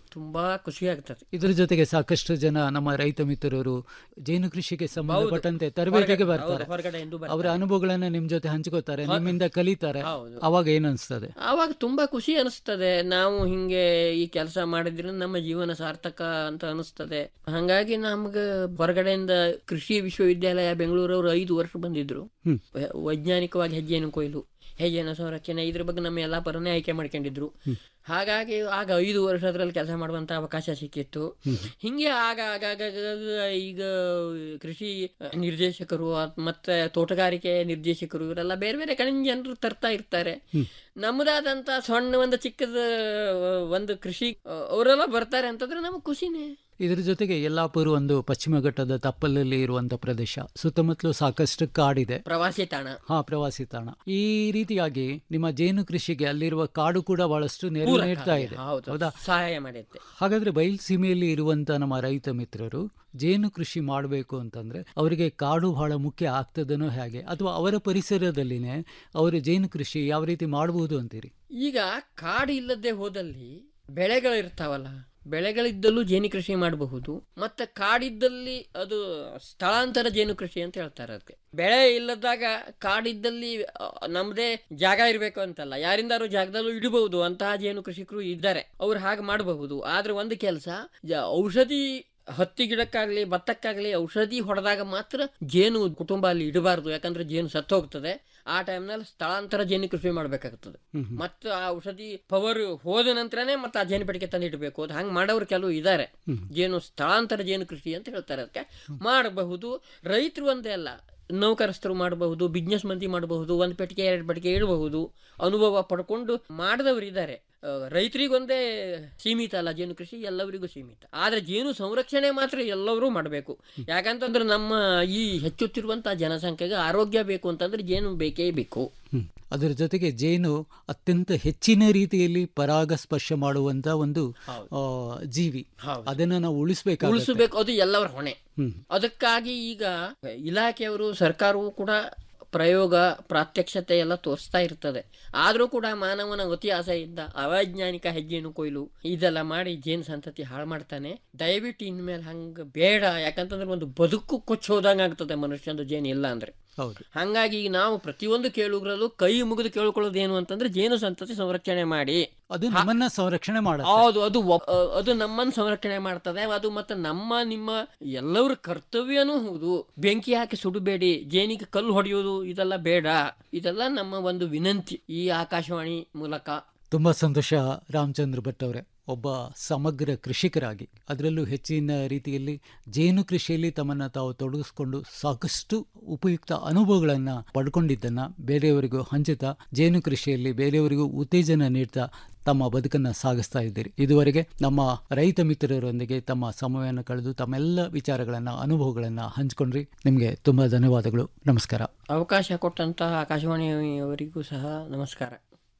ತುಂಬಾ ಖುಷಿ ಆಗ್ತದೆ ಇದ್ರ ಜೊತೆಗೆ ಸಾಕಷ್ಟು ಜನ ನಮ್ಮ ರೈತ ಮಿತ್ರರು ಜೇನು ಕೃಷಿಗೆ ಸಂಬಂಧಪಟ್ಟಂತೆ ತರಬೇತಿಗೆ ಹೊರಗಡೆ- ಬರ್ತಾರೆ ಹೌದು, ಹೊರಗಡೆಯಿಂದ ಬರ್ತಾರೆ. ಅವರ ಅನುಭವಗಳನ್ನ ನಿಮ್ ಜೊತೆ ಹಂಚ್ಕೋತಾರೆ ನಿಮ್ಮಿಂದ ಕಲಿತಾರೆ ಹೌದು. ಅವಾಗ ಏನ್ ಅನ್ಸ್ತದೆ ಆವಾಗ ತುಂಬಾ ಖುಷಿ ಅನಿಸ್ತದೆ ನಾವು ಹಿಂಗೆ ಈ ಕೆಲಸ ಮಾಡಿದ್ರಿಂದ ನಮ್ಮ ಜೀವನ ಸಾರ್ಥಕ ಅಂತ ಅನಿಸ್ತದೆ ಹಂಗಾಗಿ ನಮ್ಗೆ ಹೊರಗಡೆಯಿಂದ ಕೃಷಿ ವಿಶ್ವವಿದ್ಯಾಲಯ ಬೆಂಗಳೂರವರು ಐದು ವರ್ಷ ಬಂದಿದ್ರು ಹ್ಮ್. ವೈ- ವೈಜ್ಞಾನಿಕವಾಗಿ ಹೆಜ್ಜೆಯನ್ನು ಕೊಯ್ಲು ಹೆಜ್ಜೆನ ಸಂರಕ್ಷಣೆ ಇದ್ರ ಬಗ್ಗೆ ನಮ್ಮ ಎಲ್ಲಾ ಪರನೇ ಆಯ್ಕೆ ಮಾಡ್ಕೊಂಡಿದ್ರು ಹಾಗಾಗಿ ಆಗ ಐದು ವರ್ಷ ಅದ್ರಲ್ಲಿ ಕೆಲಸ ಮಾಡುವಂತ ಅವಕಾಶ ಸಿಕ್ಕಿತ್ತು ಹಿಂಗೆ ಆಗ ಆಗ ಆಗ ಆಗ ಆಗ ಈಗ ಕೃಷಿ ನಿರ್ದೇಶಕರು ಅತ್- ಮತ್ತೆ ತೋಟಗಾರಿಕೆ ನಿರ್ದೇಶಕರು ಇವರೆಲ್ಲ ಬೇರೆ ಬೇರೆ ಕಡೆ ಜನರು ತರ್ತಾ ಇರ್ತಾರೆ ನಮ್ಮದಾದಂತ ಸಣ್ಣ ಒಂದು ಚಿಕ್ಕದ ಒಂದು ಕೃಷಿ ಅವರೆಲ್ಲ ಬರ್ತಾರೆ ಅಂತಂದ್ರೆ ನಮಗೆ ಖುಷಿನೇ ಇದ್ರ ಜೊತೆಗೆ ಯಲ್ಲಾಪುರ ಒಂದು ಪಶ್ಚಿಮ ಘಟ್ಟದ ತಪ್ಪಲಲ್ಲಿ ಇರುವಂತ ಪ್ರದೇಶ ಸುತ್ತಮುತ್ತಲು ಸಾಕಷ್ಟು ಕಾಡಿದೆ ಪ್ರವಾಸಿ ತಾಣ ಹಾ ಪ್ರವಾಸಿ ತಾಣ ಈ ರೀತಿಯಾಗಿ ನಿಮ್ಮ ಜೇನು ಕೃಷಿಗೆ ಅಲ್ಲಿರುವ ಕಾಡು ಕೂಡ ಬಹಳಷ್ಟು ನೆರವು ಪೂರಕ ನೀಡ್ತಾ ಆಗಿದೆ. ಇದೆ ಹೌದು, ಹೌದಾ ಸಹಾಯ ಮಾಡುತ್ತೆ ಹಾಗಾದ್ರೆ ಬಯಲುಸೀಮೆಯಲ್ಲಿ ಇರುವಂತ ನಮ್ಮ ರೈತ ಮಿತ್ರರು ಜೇನು ಕೃಷಿ ಮಾಡಬೇಕು ಅಂತಂದ್ರೆ ಅವರಿಗೆ ಕಾಡು ಬಹಳ ಮುಖ್ಯ ಆಗ್ತದನೋ ಹೇಗೆ ಅಥವಾ ಅವರ ಪರಿಸರದಲ್ಲಿನೇ ಅವರು ಜೇನು ಕೃಷಿ ಯಾವ ರೀತಿ ಮಾಡಬಹುದು ಅಂತೀರಿ ಈಗ ಕಾಡು ಇಲ್ಲದೆ ಹೋದಲ್ಲಿ ಬೆಳೆಗಳು ಇರ್ತಾವಲ್ಲ ಬೆಳೆಗಳಿದ್ದಲ್ಲೂ ಜೇನು ಕೃಷಿ ಮಾಡಬಹುದು ಮತ್ತೆ ಕಾಡಿದ್ದಲ್ಲಿ ಅದು ಸ್ಥಳಾಂತರ ಜೇನು ಕೃಷಿ ಅಂತ ಹೇಳ್ತಾರೆ ಅದಕ್ಕೆ ಬೆಳೆ ಇಲ್ಲದಾಗ ಕಾಡಿದ್ದಲ್ಲಿ ಆ, ನಮ್ದೇ ಜಾಗ ಇರಬೇಕು ಅಂತಲ್ಲ ಯಾರಿಂದಾರು ಜಾಗದಲ್ಲೂ ಇಡಬಹುದು ಅಂತಹ ಜೇನು ಕೃಷಿಕರು ಇದ್ದಾರೆ ಅವ್ರು ಹಾಗೆ ಮಾಡಬಹುದು ಆದ್ರೆ ಒಂದು ಕೆಲಸ ಔಷಧಿ ಹತ್ತಿ ಗಿಡಕ್ಕಾಗ್ಲಿ ಭತ್ತಕ್ಕಾಗ್ಲಿ ಔಷಧಿ ಹೊಡೆದಾಗ ಮಾತ್ರ ಜೇನು ಕುಟುಂಬ ಅಲ್ಲಿ ಇಡಬಾರ್ದು ಯಾಕಂದ್ರೆ ಜೇನು ಸತ್ತೋಗ್ತದೆ ಆ ಟೈಮ್ನಲ್ಲಿ ಸ್ಥಳಾಂತರ ಜೇನು ಕೃಷಿ ಮಾಡ್ಬೇಕಾಗ್ತದೆ ಮತ್ತು ಆ ಔಷಧಿ ಪವರ್ ಹೋದ ನಂತರನೇ ಮತ್ತೆ ಆ ಜೇನು ಪೆಟ್ಟಿಗೆ ತಂದು ಇಡಬೇಕು ಅದು ಹಂಗೆ ಮಾಡೋರು ಕೆಲವು ಇದ್ದಾರೆ ಜೇನು ಸ್ಥಳಾಂತರ ಜೇನು ಕೃಷಿ ಅಂತ ಹೇಳ್ತಾರೆ ಅದಕ್ಕೆ ಮಾಡಬಹುದು ರೈತರು ಒಂದೇ ಅಲ್ಲ ನೌಕರಸ್ಥರು ಮಾಡಬಹುದು ಬಿಸ್ನೆಸ್ ಮಂದಿ ಮಾಡಬಹುದು ಒಂದು ಪೆಟ್ಟಿಗೆ ಎರಡು ಪೆಟ್ಟಿಗೆ ಇಡಬಹುದು ಅನುಭವ ಪಡ್ಕೊಂಡು ಮಾಡಿದವರು ಇದ್ದಾರೆ ರೈತರಿಗೊಂದೇ ಸೀಮಿತ ಅಲ್ಲ ಜೇನು ಕೃಷಿ ಎಲ್ಲವರಿಗೂ ಸೀಮಿತ ಆದ್ರೆ ಜೇನು ಸಂರಕ್ಷಣೆ ಮಾತ್ರ ಎಲ್ಲರೂ ಮಾಡಬೇಕು ಯಾಕಂತಂದ್ರೆ ನಮ್ಮ ಈ ಹೆಚ್ಚುತ್ತಿರುವಂತಹ ಜನಸಂಖ್ಯೆಗೆ ಆರೋಗ್ಯ ಬೇಕು ಅಂತಂದ್ರೆ ಜೇನು ಬೇಕೇ ಬೇಕು ಹ್ಮ್. ಅದರ ಜೊತೆಗೆ ಜೇನು ಅತ್ಯಂತ ಹೆಚ್ಚಿನ ರೀತಿಯಲ್ಲಿ ಪರಾಗಸ್ಪರ್ಶ ಮಾಡುವಂತ ಒಂದು ಆ, ಜೀವಿ ಅದನ್ನ ನಾವು ಉಳಿಸಬೇಕು ಉಳಿಸಬೇಕು ಅದು ಎಲ್ಲವರ ಹೊಣೆ ಹ್ಮ್. ಅದಕ್ಕಾಗಿ ಈಗ ಇಲಾಖೆಯವರು ಸರ್ಕಾರವು ಕೂಡ ಪ್ರಯೋಗ ಪ್ರಾತ್ಯಕ್ಷತೆ ಎಲ್ಲ ತೋರಿಸ್ತಾ ಇರ್ತದೆ ಆದರೂ ಕೂಡ ಮಾನವನ ಅತಿ ಆಸೆಯಿಂದ ಅವೈಜ್ಞಾನಿಕ ಹೆಜ್ಜೆನು ಕೊಯ್ಲು ಇದೆಲ್ಲ ಮಾಡಿ ಜೇನು ಸಂತತಿ ಹಾಳು ಮಾಡ್ತಾನೆ ದಯವಿಟ್ಟು ಇನ್ಮೇಲೆ ಹಂಗ ಬೇಡ ಯಾಕಂತಂದ್ರೆ ಒಂದು ಬದುಕು ಕೊಚ್ಚೋದಂಗ ಆಗ್ತದೆ ಮನುಷ್ಯಂದು ಜೇನು ಇಲ್ಲ ಅಂದ್ರೆ ಹೌದು ಹಂಗಾಗಿ ಈಗ ನಾವು ಪ್ರತಿಯೊಂದು ಕೇಳುಗರಲ್ಲೂ ಕೈ ಮುಗಿದು ಕೇಳ್ಕೊಳ್ಳೋದು ಏನು ಅಂತಂದ್ರೆ ಜೇನು ಸಂತತಿ ಸಂರಕ್ಷಣೆ ಮಾಡಿ ಅದು ನಮ್ಮನ್ನ ಸಂರಕ್ಷಣೆ ಮಾಡುತ್ತೆ ಹೌದು ಅದು ಒಪ್- ಅ, ಅದು ನಮ್ಮನ್ನು ಸಂರಕ್ಷಣೆ ಮಾಡ್ತದೆ ಅದು ಮತ್ತೆ ನಮ್ಮ ನಿಮ್ಮ ಎಲ್ಲರ ಕರ್ತವ್ಯನೂ ಹೌದು ಬೆಂಕಿ ಹಾಕಿ ಸುಡಬೇಡಿ ಜೇನಿಗೆ ಕಲ್ಲು ಹೊಡೆಯೋದು ಇದೆಲ್ಲ ಬೇಡ ಇದೆಲ್ಲ ನಮ್ಮ ಒಂದು ವಿನಂತಿ ಈ ಆಕಾಶವಾಣಿ ಮೂಲಕ ತುಂಬಾ ಸಂತೋಷ ರಾಮಚಂದ್ರ ಭಟ್ ಅವರೇ ಒಬ್ಬ ಸಮಗ್ರ ಕೃಷಿಕರಾಗಿ ಅದರಲ್ಲೂ ಹೆಚ್ಚಿನ ರೀತಿಯಲ್ಲಿ ಜೇನು ಕೃಷಿಯಲ್ಲಿ ತಮ್ಮನ್ನು ತಾವು ತೊಡಗಿಸ್ಕೊಂಡು ಸಾಕಷ್ಟು ಉಪಯುಕ್ತ ಅನುಭವಗಳನ್ನು ಪಡ್ಕೊಂಡಿದ್ದನ್ನು ಬೇರೆಯವರಿಗೂ ಹಂಚುತ್ತಾ ಜೇನು ಕೃಷಿಯಲ್ಲಿ ಬೇರೆಯವರಿಗೂ ಉತ್ತೇಜನ ನೀಡ್ತಾ ತಮ್ಮ ಬದುಕನ್ನು ಸಾಗಿಸ್ತಾ ಇದ್ದೀರಿ ಇದುವರೆಗೆ ನಮ್ಮ ರೈತ ಮಿತ್ರರೊಂದಿಗೆ ತಮ್ಮ ಸಮಯವನ್ನು ಕಳೆದು ತಮ್ಮೆಲ್ಲ ವಿಚಾರಗಳನ್ನು ಅನುಭವಗಳನ್ನು ಹಂಚ್ಕೊಂಡ್ರಿ ನಿಮಗೆ ತುಂಬ ಧನ್ಯವಾದಗಳು ನಮಸ್ಕಾರ ಅವಕಾಶ ಕೊಟ್ಟಂತಹ ಆಕಾಶವಾಣಿಯವರಿಗೂ ಸಹ ನಮಸ್ಕಾರ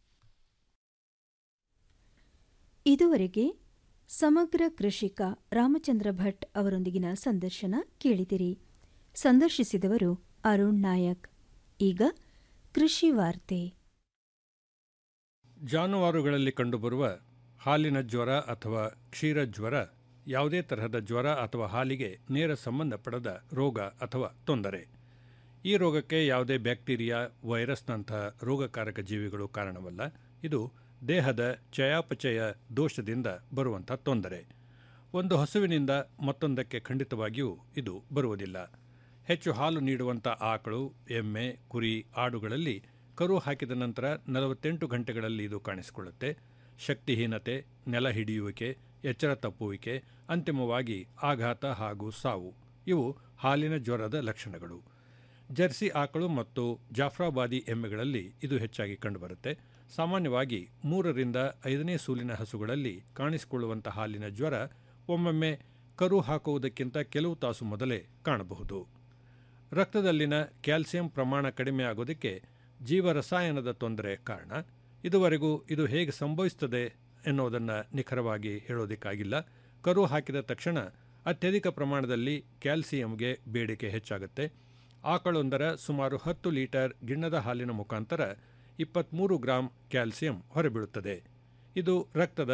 ಇದುವರೆಗೆ ಸಮಗ್ರ ಕೃಷಿಕ ರಾಮಚಂದ್ರ ಭಟ್ ಅವರೊಂದಿಗಿನ ಸಂದರ್ಶನ ಕೇಳಿದಿರಿ ಸಂದರ್ಶಿಸಿದವರು ಅರುಣ್ ನಾಯಕ್ ಈಗ ಕೃಷಿ ವಾರ್ತೆ ಜಾನುವಾರುಗಳಲ್ಲಿ ಕಂಡುಬರುವ ಹಾಲಿನ ಜ್ವರ ಅಥವಾ ಕ್ಷೀರ ಜ್ವರ ಯಾವುದೇ ತರಹದ ಜ್ವರ ಅಥವಾ ಹಾಲಿಗೆ ನೇರ ಸಂಬಂಧ ಪಡೆದ ರೋಗ ಅಥವಾ ತೊಂದರೆ ಈ ರೋಗಕ್ಕೆ ಯಾವುದೇ ಬ್ಯಾಕ್ಟೀರಿಯಾ ವೈರಸ್ನಂತಹ ರೋಗಕಾರಕ ಜೀವಿಗಳು ಕಾರಣವಲ್ಲ ಇದು ದೇಹದ ಚಯಾಪಚಯ ದೋಷದಿಂದ ಬರುವಂಥ ತೊಂದರೆ ಒಂದು ಹಸುವಿನಿಂದ ಮತ್ತೊಂದಕ್ಕೆ ಖಂಡಿತವಾಗಿಯೂ ಇದು ಬರುವುದಿಲ್ಲ ಹೆಚ್ಚು ಹಾಲು ನೀಡುವಂಥ ಆಕಳು ಎಮ್ಮೆ ಕುರಿ ಆಡುಗಳಲ್ಲಿ ಕರು ಹಾಕಿದ ನಂತರ ನಲವತ್ತೆಂಟು ಗಂಟೆಗಳಲ್ಲಿ ಇದು ಕಾಣಿಸಿಕೊಳ್ಳುತ್ತೆ ಶಕ್ತಿಹೀನತೆ ನೆಲ ಹಿಡಿಯುವಿಕೆ ಎಚ್ಚರ ತಪ್ಪುವಿಕೆ ಅಂತಿಮವಾಗಿ ಆಘಾತ ಹಾಗೂ ಸಾವು ಇವು ಹಾಲಿನ ಜ್ವರದ ಲಕ್ಷಣಗಳು ಜರ್ಸಿ ಆಕಳು ಮತ್ತು ಜಾಫ್ರಾಬಾದಿ ಎಮ್ಮೆಗಳಲ್ಲಿ ಇದು ಹೆಚ್ಚಾಗಿ ಕಂಡುಬರುತ್ತೆ ಸಾಮಾನ್ಯವಾಗಿ ಮೂರರಿಂದ ಐದನೇ ಸೂಲಿನ ಹಸುಗಳಲ್ಲಿ ಕಾಣಿಸಿಕೊಳ್ಳುವಂಥ ಹಾಲಿನ ಜ್ವರ ಒಮ್ಮೊಮ್ಮೆ ಕರು ಹಾಕುವುದಕ್ಕಿಂತ ಕೆಲವು ತಾಸು ಮೊದಲೇ ಕಾಣಬಹುದು ರಕ್ತದಲ್ಲಿನ ಕ್ಯಾಲ್ಸಿಯಂ ಪ್ರಮಾಣ ಕಡಿಮೆ ಆಗೋದಕ್ಕೆ ಜೀವರಸಾಯನದ ತೊಂದರೆ ಕಾರಣ ಇದುವರೆಗೂ ಇದು ಹೇಗೆ ಸಂಭವಿಸುತ್ತದೆ ಎನ್ನುವುದನ್ನು ನಿಖರವಾಗಿ ಹೇಳೋದಕ್ಕಾಗಿಲ್ಲ ಕರು ಹಾಕಿದ ತಕ್ಷಣ ಅತ್ಯಧಿಕ ಪ್ರಮಾಣದಲ್ಲಿ ಕ್ಯಾಲ್ಸಿಯಂಗೆ ಬೇಡಿಕೆ ಹೆಚ್ಚಾಗುತ್ತೆ ಆಕಳೊಂದರ ಸುಮಾರು ಹತ್ತು ಲೀಟರ್ ಗಿಣ್ಣದ ಹಾಲಿನ ಮುಖಾಂತರ ಇಪ್ಪತ್ತ್ಮೂರು ಗ್ರಾಂ ಕ್ಯಾಲ್ಸಿಯಂ ಹೊರಬೀಳುತ್ತದೆ ಇದು ರಕ್ತದ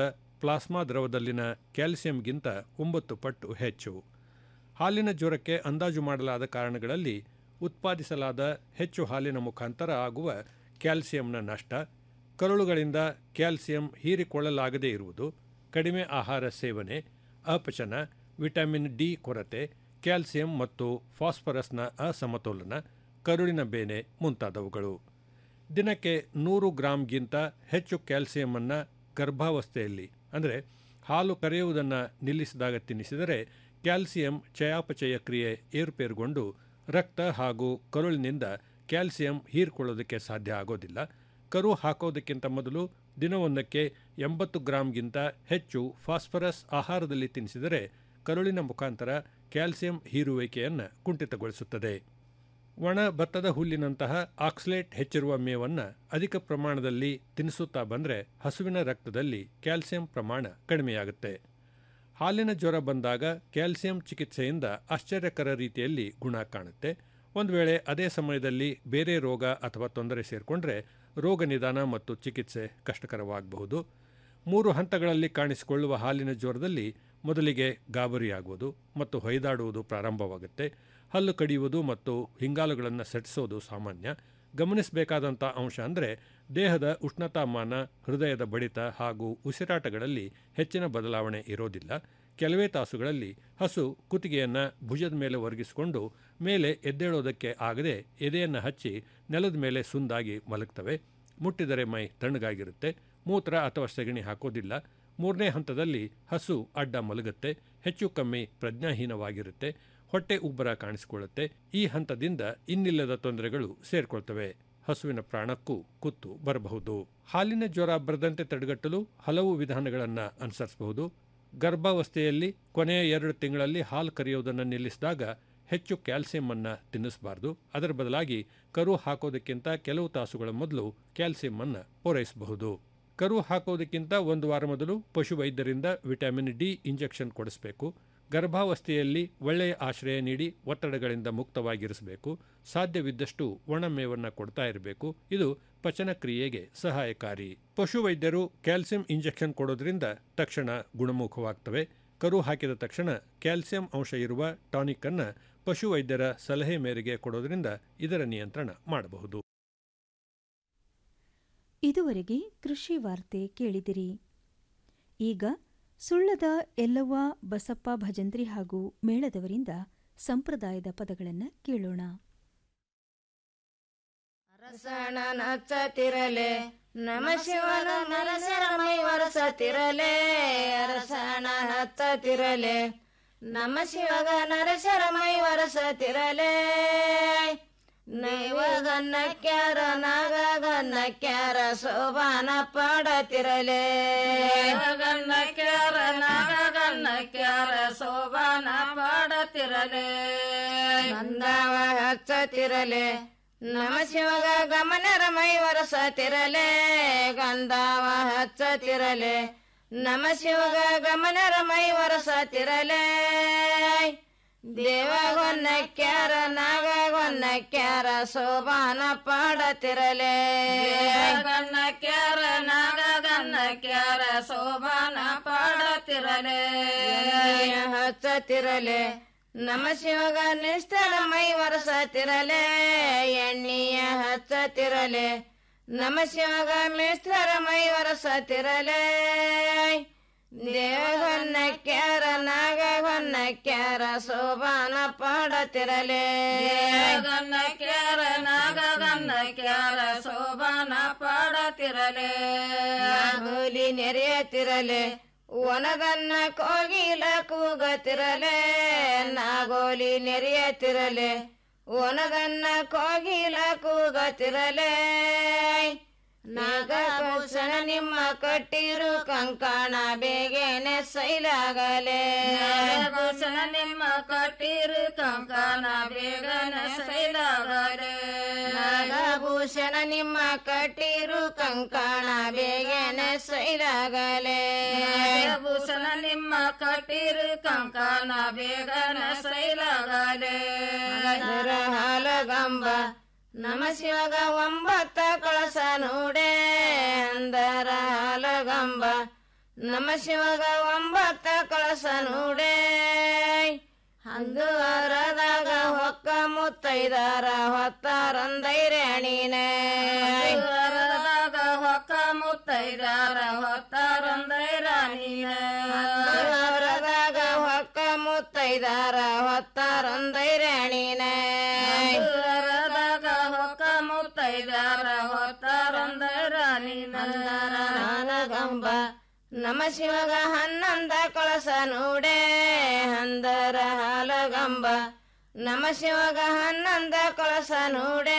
ಪ್ಲಾಸ್ಮಾ ದ್ರವದಲ್ಲಿನ ಕ್ಯಾಲ್ಸಿಯಂಗಿಂತ ಒಂಬತ್ತು ಪಟ್ಟು ಹೆಚ್ಚು ಹಾಲಿನ ಜ್ವರಕ್ಕೆ ಅಂದಾಜು ಮಾಡಲಾದ ಕಾರಣಗಳಲ್ಲಿ ಉತ್ಪಾದಿಸಲಾದ ಹೆಚ್ಚು ಹಾಲಿನ ಮುಖಾಂತರ ಆಗುವ ಕ್ಯಾಲ್ಸಿಯಂನ ನಷ್ಟ ಕರುಳುಗಳಿಂದ ಕ್ಯಾಲ್ಸಿಯಂ ಹೀರಿಕೊಳ್ಳಲಾಗದೇ ಇರುವುದು ಕಡಿಮೆ ಆಹಾರ ಸೇವನೆ ಅಪಚನ ವಿಟಮಿನ್ ಡಿ ಕೊರತೆ ಕ್ಯಾಲ್ಸಿಯಂ ಮತ್ತು ಫಾಸ್ಫರಸ್ನ ಅಸಮತೋಲನ ಕರುಳಿನ ಬೇನೆ ಮುಂತಾದವುಗಳು ದಿನಕ್ಕೆ ನೂರು ಗ್ರಾಂಗಿಂತ ಹೆಚ್ಚು ಕ್ಯಾಲ್ಸಿಯಮನ್ನು ಗರ್ಭಾವಸ್ಥೆಯಲ್ಲಿ ಅಂದರೆ ಹಾಲು ಕರೆಯುವುದನ್ನು ನಿಲ್ಲಿಸಿದಾಗ ತಿನ್ನಿಸಿದರೆ ಕ್ಯಾಲ್ಸಿಯಂ ಚಯಾಪಚಯ ಕ್ರಿಯೆ ಏರುಪೇರುಗೊಂಡು ರಕ್ತ ಹಾಗೂ ಕರುಳಿನಿಂದ ಕ್ಯಾಲ್ಸಿಯಂ ಹೀರ್ಕೊಳ್ಳೋದಕ್ಕೆ ಸಾಧ್ಯ ಆಗೋದಿಲ್ಲ ಕರು ಹಾಕೋದಕ್ಕಿಂತ ಮೊದಲು ದಿನವೊಂದಕ್ಕೆ ಎಂಬತ್ತು ಗ್ರಾಂಗಿಂತ ಹೆಚ್ಚು ಫಾಸ್ಫರಸ್ ಆಹಾರದಲ್ಲಿ ತಿನ್ನಿಸಿದರೆ ಕರುಳಿನ ಮುಖಾಂತರ ಕ್ಯಾಲ್ಸಿಯಂ ಹೀರುವಿಕೆಯನ್ನು ಕುಂಠಿತಗೊಳಿಸುತ್ತದೆ ಒಣ ಭತ್ತದ ಹುಲ್ಲಿನಂತಹ ಆಕ್ಸಲೇಟ್ ಹೆಚ್ಚಿರುವ ಮೇವನ್ನು ಅಧಿಕ ಪ್ರಮಾಣದಲ್ಲಿ ತಿನ್ನಿಸುತ್ತಾ ಬಂದರೆ ಹಸುವಿನ ರಕ್ತದಲ್ಲಿ ಕ್ಯಾಲ್ಸಿಯಂ ಪ್ರಮಾಣ ಕಡಿಮೆಯಾಗುತ್ತೆ ಹಾಲಿನ ಜ್ವರ ಬಂದಾಗ ಕ್ಯಾಲ್ಸಿಯಂ ಚಿಕಿತ್ಸೆಯಿಂದ ಆಶ್ಚರ್ಯಕರ ರೀತಿಯಲ್ಲಿ ಗುಣ ಕಾಣುತ್ತೆ ಒಂದು ವೇಳೆ ಅದೇ ಸಮಯದಲ್ಲಿ ಬೇರೆ ರೋಗ ಅಥವಾ ತೊಂದರೆ ಸೇರಿಕೊಂಡ್ರೆ ರೋಗ ನಿದಾನ ಮತ್ತು ಚಿಕಿತ್ಸೆ ಕಷ್ಟಕರವಾಗಬಹುದು ಮೂರು ಹಂತಗಳಲ್ಲಿ ಕಾಣಿಸಿಕೊಳ್ಳುವ ಹಾಲಿನ ಜ್ವರದಲ್ಲಿ ಮೊದಲಿಗೆ ಗಾಬರಿಯಾಗುವುದು ಮತ್ತು ಹೊಯ್ದಾಡುವುದು ಪ್ರಾರಂಭವಾಗುತ್ತೆ ಹಲ್ಲು ಕಡಿಯುವುದು ಮತ್ತು ಹಿಂಗಾಲುಗಳನ್ನು ಸೆಟ್ಟಿಸೋದು ಸಾಮಾನ್ಯ ಗಮನಿಸಬೇಕಾದಂಥ ಅಂಶ ಅಂದರೆ ದೇಹದ ಉಷ್ಣತಾಮಾನ ಹೃದಯದ ಬಡಿತ ಹಾಗೂ ಉಸಿರಾಟಗಳಲ್ಲಿ ಹೆಚ್ಚಿನ ಬದಲಾವಣೆ ಇರೋದಿಲ್ಲ ಕೆಲವೇ ತಾಸುಗಳಲ್ಲಿ ಹಸು ಕುತ್ತಿಗೆಯನ್ನು ಭುಜದ ಮೇಲೆ ಒರಗಿಸಿಕೊಂಡು ಮೇಲೆ ಎದ್ದೇಳೋದಕ್ಕೆ ಆಗದೆ ಎದೆಯನ್ನು ಹಚ್ಚಿ ನೆಲದ ಮೇಲೆ ಸುಂದಾಗಿ ಮಲಗ್ತವೆ ಮುಟ್ಟಿದರೆ ಮೈ ತಣ್ಣಗಾಗಿರುತ್ತೆ ಮೂತ್ರ ಅಥವಾ ಸೆಗಣಿ ಹಾಕೋದಿಲ್ಲ ಮೂರನೇ ಹಂತದಲ್ಲಿ ಹಸು ಅಡ್ಡ ಮಲಗುತ್ತೆ ಹೆಚ್ಚು ಕಮ್ಮಿ ಪ್ರಜ್ಞಾಹೀನವಾಗಿರುತ್ತೆ ಹೊಟ್ಟೆ ಉಬ್ಬರ ಕಾಣಿಸಿಕೊಳ್ಳುತ್ತೆ ಈ ಹಂತದಿಂದ ಇನ್ನಿಲ್ಲದ ತೊಂದರೆಗಳು ಸೇರ್ಕೊಳ್ತವೆ ಹಸುವಿನ ಪ್ರಾಣಕ್ಕೂ ಕುತ್ತು ಬರಬಹುದು ಹಾಲಿನ ಜ್ವರ ಬರದಂತೆ ತಡೆಗಟ್ಟಲು ಹಲವು ವಿಧಾನಗಳನ್ನು ಅನುಸರಿಸಬಹುದು ಗರ್ಭಾವಸ್ಥೆಯಲ್ಲಿ ಕೊನೆಯ ಎರಡು ತಿಂಗಳಲ್ಲಿ ಹಾಲು ಕರೆಯುವುದನ್ನು ನಿಲ್ಲಿಸಿದಾಗ ಹೆಚ್ಚು ಕ್ಯಾಲ್ಸಿಯಂ ಅನ್ನು ತಿನ್ನಿಸಬಾರ್ದು ಅದರ ಬದಲಾಗಿ ಕರು ಹಾಕೋದಕ್ಕಿಂತ ಕೆಲವು ತಾಸುಗಳ ಮೊದಲು ಕ್ಯಾಲ್ಸಿಯಂ ಅನ್ನು ಪೂರೈಸಬಹುದು ಕರು ಹಾಕೋದಕ್ಕಿಂತ ಒಂದು ವಾರ ಮೊದಲು ಪಶುವೈದ್ಯರಿಂದ ವಿಟಮಿನ್ ಡಿ ಇಂಜೆಕ್ಷನ್ ಕೊಡಿಸಬೇಕು ಗರ್ಭಾವಸ್ಥೆಯಲ್ಲಿ ಒಳ್ಳೆಯ ಆಶ್ರಯ ನೀಡಿ ಒತ್ತಡಗಳಿಂದ ಮುಕ್ತವಾಗಿರಿಸಬೇಕು ಸಾಧ್ಯವಿದ್ದಷ್ಟು ಒಣಮೇವನ್ನು ಕೊಡ್ತಾ ಇರಬೇಕು ಇದು ಪಚನ ಕ್ರಿಯೆಗೆ ಸಹಾಯಕಾರಿ ಪಶುವೈದ್ಯರು ಕ್ಯಾಲ್ಸಿಯಂ ಇಂಜೆಕ್ಷನ್ ಕೊಡೋದ್ರಿಂದ ತಕ್ಷಣ ಗುಣಮುಖವಾಗ್ತವೆ ಕರು ಹಾಕಿದ ತಕ್ಷಣ ಕ್ಯಾಲ್ಸಿಯಂ ಅಂಶ ಇರುವ ಟಾನಿಕ್ ಅನ್ನು ಪಶುವೈದ್ಯರ ಸಲಹೆ ಮೇರೆಗೆ ಕೊಡೋದ್ರಿಂದ ಇದರ ನಿಯಂತ್ರಣ ಮಾಡಬಹುದು ಇದುವರೆಗೆ ಕೃಷಿ ವಾರ್ತೆ ಕೇಳಿದಿರಿ ಈಗ ಸುಳ್ಳದ ಎಲ್ಲವ್ವ ಬಸಪ್ಪ ಭಜಂತ್ರಿ ಹಾಗೂ ಮೇಳದವರಿಂದ ಸಂಪ್ರದಾಯದ ಪದಗಳನ್ನು ಕೇಳೋಣ ಅರಸಣ ನಚ್ಚತಿರಲೆ ನಮ ಶಿವನ ನರಸರಮೈ ವರಸತಿರಲೆ ಅರಸಣ ಹಚ್ಚತಿರಲೆ ನಮ ಶಿವಗ ನರಸರಮೈ ವರಸತಿರಲೆ ನೈವಗನ್ನಕ್ಯಾರ ನಾಗಗನ್ನಕ್ಯಾರ ಶೋಭಾನ ಪಾಡತಿರಲೆ ಗನ್ನಕ್ಯಾರ ನಾಗಗನ್ನಕ್ಯಾರ ಶೋಭಾನ ಪಾಡತಿರಲೆ ನಂದವ ಹಚ್ಚತಿರಲೆ ನಮ ಶಿವಗ ಗಮನರ ಮೈ ವರಸತಿರಲೆ ಗಂಧವ ಹಚ್ಚತಿರಲೆ ನಮ ಶಿವಗ ಗಮನರ ಮೈ ವರಸತಿರಲೆ ದೇವಗೊನ್ನಕ್ಯಾರ ನಾಗಗೊನ್ನಕ್ಯಾರ ಶೋಭಾನ ಪಾಡತಿರಲೆ ಗನ್ನಕ್ಯಾರ ನಾಗಗನ್ನಕ್ಯಾರ ಶೋಭಾನ ಪಾಡತಿರಲೆ ಹಚ್ಚತಿರಲೆ ನಮ ಶಿವಗ ನಿಷ್ಠರ ಮೈ ವರಸತಿರಲೆ ಎಣ್ಣಿಯ ಹಚ್ಚತಿರಲೆ ನಮ ಶಿವಗ ಮಿಷ್ಠರ ಮೈ ವರಸತಿರಲೆ ದೇವಗೊನ್ನಕ್ಯಾರ ನಾಗಗೊನ್ನಕ್ಯಾರ ಶೋಭಾನ ಪಾಡತಿರಲೆ ಗನ್ನಕ್ಯಾರ ನಾಗಗನ್ನಕ್ಯಾರ ಶೋಭಾನ ಪಾಡತಿರಲೆ ನಾಗೋಲಿ ನೆರೆಯತಿರಲೆ ಒನಗನ್ನ ಕೋಗಿಲ ಕೂಗತಿರಲೆ ನಾಗೋಲಿ ನೆರೆಯತಿರಲೆ ಒನಗನ್ನ ಕೋಗಿಲ ಕೂಗತಿರಲೆ ನಾಗಭೂಷಣ ನಿಮ್ಮ ಕಟ್ಟಿರು ಕಂಕಣ ಬೇಗನೆ ಸೈಲಾಗಲೆ ಭೂಷಣ ನಿಮ್ಮ ಕಟ್ಟಿರು ಕಂಕಣ ಬೇಗನೆ ಸೈಲಾಗಲೆ ನಾಗಭೂಷಣ ನಿಮ್ಮ ಕಟ್ಟಿರು ಕಂಕಣ ಬೇಗನೆ ಸೈಲಾಗಲೆ ಭೂಷಣ ನಿಮ್ಮ ಕಟ್ಟಿರು ಕಂಕಣ ಬೇಗನೆ ಸೈಲಾಗಲೆ ಹಾಲಗಂಬ ನಮ ಶಿವಗ ಒಂಬತ್ತ ಕಳಸ ನೋಡೆ ಅಂದರ ಹಾಲಗಂಬ ನಮ ಶಿವಗ ಒಂಬತ್ತ ಕಳಸ ನೋಡೆ ಹಂದು ವಾರದಾಗ ಹೊಕ್ಕ ಮುತ್ತೈದಾರ ಹೊತ್ತಾರಂದೈರಣೀನೆ ವರದಾಗ ಹೊಕ್ಕ ಮುತ್ತೈದಾರ ಹೊತ್ತಾರಂದೈರಾಣಿನ ವಾರದಾಗ ಹೊಕ್ಕ ಮುತ್ತೈದಾರ ಹೊತ್ತಾರಂದೈರಣೀನೆ ವರದಾಗ ಹೊಕ್ಕ ಮುತ್ತೈದಾರ ಹೊತ್ತಾರಂದೈರಾಣಿನ ಗಂಬ ನಮ ಶಿವಗ ಹನ್ನೊಂದ ಕಳಸ ನೋಡೆ ಹಂದರ ಹಾಲಗಂಬ ನಮ ಶಿವಗ ಹನ್ನೊಂದ ಕಳಸ ನೋಡೆ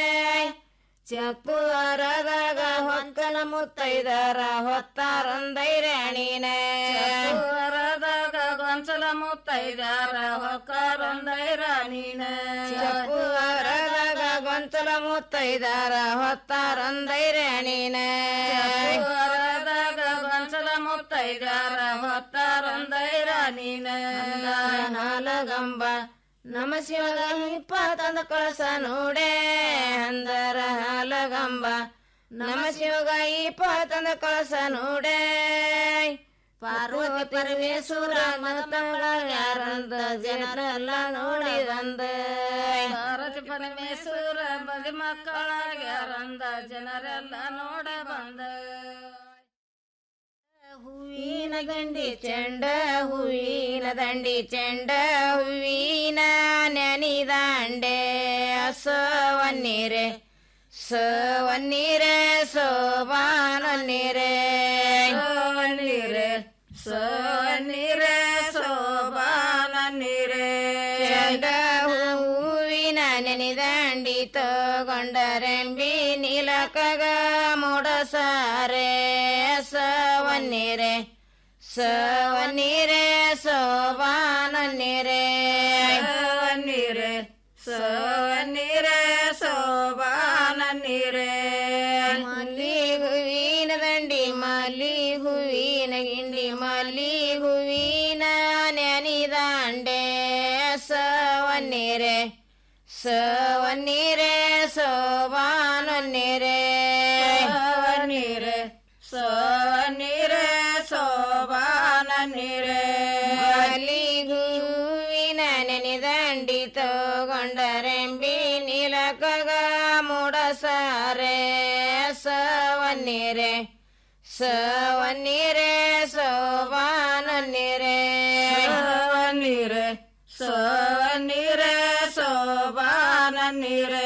ಚಕ್ಕುವರದಾಗ ಹೊಕ್ಕನ ಮುತ್ತೈದಾರ ಹೊತ್ತಾರಂದೈರಾಣಿನೆ ವರದಾಗ ಗೊಂಚಲ ಮುತ್ತೈದಾರ ಹೊಕ್ಕಾರಂದೈರಾಣಿನ ಚಕ್ಕುವರದಾಗ ಗೊಂಚಲ ಮುತ್ತೈದಾರ ಹೊತ್ತಾರಂದೈರಾಣಿನೆ ವರದಾಗ ಗೊಂಚಲ ಮುತ್ತೈದಾರ ಹೊತ್ತಾರಂದೈರಾಣಿನ ಹಾಲಗಂಬ ನಮ ಶಿವಗ ಇಪ್ಪತ್ತೊಂದು ಕಳಸ ನೋಡೆ ಅಂದರ ಹಾಲಗಂಬ ನಮ ಶಿವಗ ಇಪ್ಪತ್ತೊಂದು ಕಳಸ ನೋಡೆ ಪಾರ್ವತಿ ಪರಮೇಶ್ವರ ಮತಗಳ ಯಾರಂದ ಜನರೆಲ್ಲ ನೋಡಿದಂದ ಪಾರ್ವತಿ ಪರಮೇಶ್ವರ ಮದಿ ಮಕ್ಕಳಾಗ್ಯಾರಂದ ಜನರೆಲ್ಲ ನೋಡ ಬಂದ ಹೂವಿನ ದಂಡಿ ಚೆಂಡ ಹೂವಿನ ದಂಡಿ ಚೆಂಡ ಹೂವಿನ ನೆನಿದಾಂಡೆ ಸವನ್ನೀರೆ ಸವನ್ನೀರೆ ಸೋಬಾನನ್ನೀರೆ ಸವನ್ನೀರೆ ಸವನ್ನೀರೆ ಸೋಬಾನ ನೀರೆ ಚೆಂಡ ಹೂವಿನ ನೆನಿದಂಡಿ ತಗೊಂಡರೆಂಬಿ ನೀಲಕಗ ಮುಡಸಾರೆ ಸವನ್ನೀರೆ ಸವನ್ನೀರೆ ಸೋಬಾನನ್ನೀರೆ ಸವನ್ನೀರೆ ಸವನ್ನೀರೆ ಸೋಬಾನ ನೀರೆ ಮಲ್ಲಿ ಹೂವಿನ ದಂಡಿ ಮಲ್ಲಿ ಹೂವಿನ ಗಿಂಡಿ ಮಲ್ಲಿ ಹೂವಿನ ನೆನಿದಾಂಡೆ ಸವನ್ನೀರೆ ಸವನ್ನೀರೆ ಸೋಬಾನನ್ನೀರೆ ಸವನ್ನೀರೆ ಸವನ್ನೀರೆ ಸೋಬಾನ ನೀರೆ ಮಲ್ಲಿ ಹೂವಿನ ನೆನಿದಂಡಿ ತಗೊಂಡರೆಂಬಿ ನೀಲಕಗ ಮುಡಸಾರೆ ಸವನ್ನೀರೆ ಸವನ್ನೀರೆ ಸೋಬಾನನ್ನೀರೆ ಸವನ್ನೀರೆ ಸವನ್ನೀರೆ ಸೋಬಾನ ನೀರೆ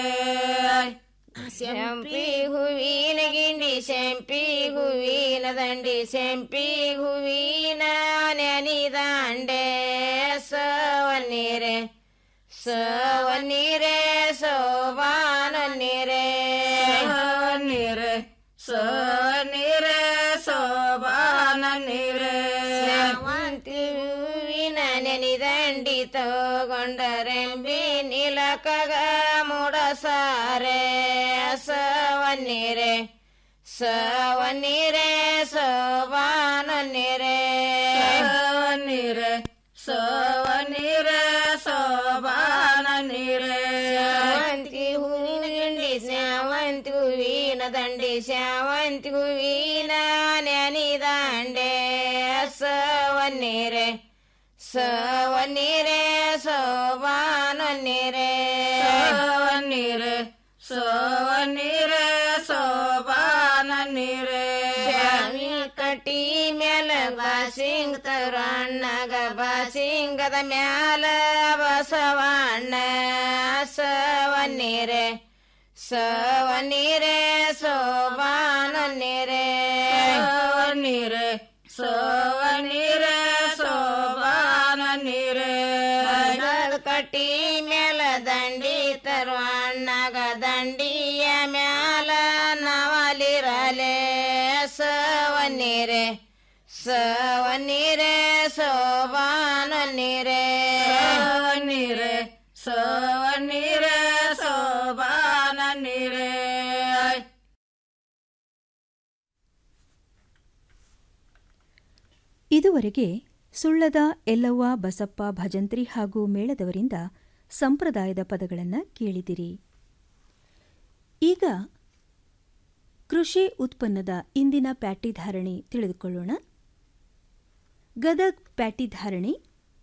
ಶಂಪಿ ಹೂವಿನ ಗಿಂಡಿ ಶಂಪಿ ಹೂವಿನ ದಂಡಿ ಶಂಪಿ ಹೂವಿನ ನೆನಿದಾಂಡೆ ಸವನ್ನೀರೆ ಸವನ್ನೀರೆ ಸೋಬಾನನ್ನೀರೆ ಸವನ್ನೀರೆ ಸವನ್ನೀರೆ ಸೋಬಾನ ನೀರೆ ಶಾವಂತಿ ಹೂವಿನ ನೆನಿದಂಡಿ ತಗೊಂಡರೆಂಬಿ ನೀಲಕಗ ಮುಡಸಾರೆ ಸವನ್ನೀರೆ ಸವನ್ನೀರೆ ಸೋಬಾನನ್ನೀರೆ ಸವನ್ನೀರೆ ಸವನ್ನೀರೆ ಸೋಬಾನ ನೀರೆ ಶಾವಂತಿ ಹೂವಿನ ಗಿಂಡಿ ಶಾವಂತಿ ಹೂವಿನ ದಂಡಿ ಶಾವಂತಿ ಹೂವಿನ ನೆನಿದಾಂಡೆ ಸವನ್ನೀರೆ ಸವನ್ನೀರೆ ಸೋಬಾನನ್ನೀರೆ ಸವನ್ನೀರೆ ಸವನ್ನೀರೆ ಸೋಬಾನ ನೀರೆ ಶಾಮಿ ಕಟಿ ಮ್ಯಾಲ ಬಾಸಿಂಗ್ ತರಣ್ಣಗ ಬಾಸಿಂಗದ ಮ್ಯಾಲ ಬಸವಣ್ಣ ಸವನ್ನೀರೆ ಸವನ್ನೀರೆ ಸೋಬಾನನ್ನೀರೆ ಸವನ್ನೀರೆ ಸವನ್ನೀರೆ ಸೋಬಾನ ನೀರೆ ಹಳ್ಳದ ಕಟ್ಟಿ ಮ್ಯಾಲ ದಂಡಿ ತರುವಣ್ಣಗ ದಂಡಿಯ ಮ್ಯಾಲ ನವಲಿರಲೆ ಸವನ್ನೀರೆ ಸವನ್ನೀರೆ ಸೋಬಾನನ್ನೀರೆ ಸವನ್ನೀರೆ ಸವನ್ನೀರೆ ಸೋಬಾನ ನೀರೆ ಇದುವರೆಗೆ ಸುಳ್ಳದ ಎಲ್ಲವ್ವ ಬಸಪ್ಪ ಭಜಂತ್ರಿ ಹಾಗೂ ಮೇಳದವರಿಂದ ಸಂಪ್ರದಾಯದ ಪದಗಳನ್ನು ಕೇಳಿದಿರಿ ಈಗ ಕೃಷಿ ಉತ್ಪನ್ನದ ಇಂದಿನ ಪ್ಯಾಟಿ ಧಾರಣೆ ತಿಳಿದುಕೊಳ್ಳೋಣ ಗದಗ್ ಪ್ಯಾಟಿ ಧಾರಣೆ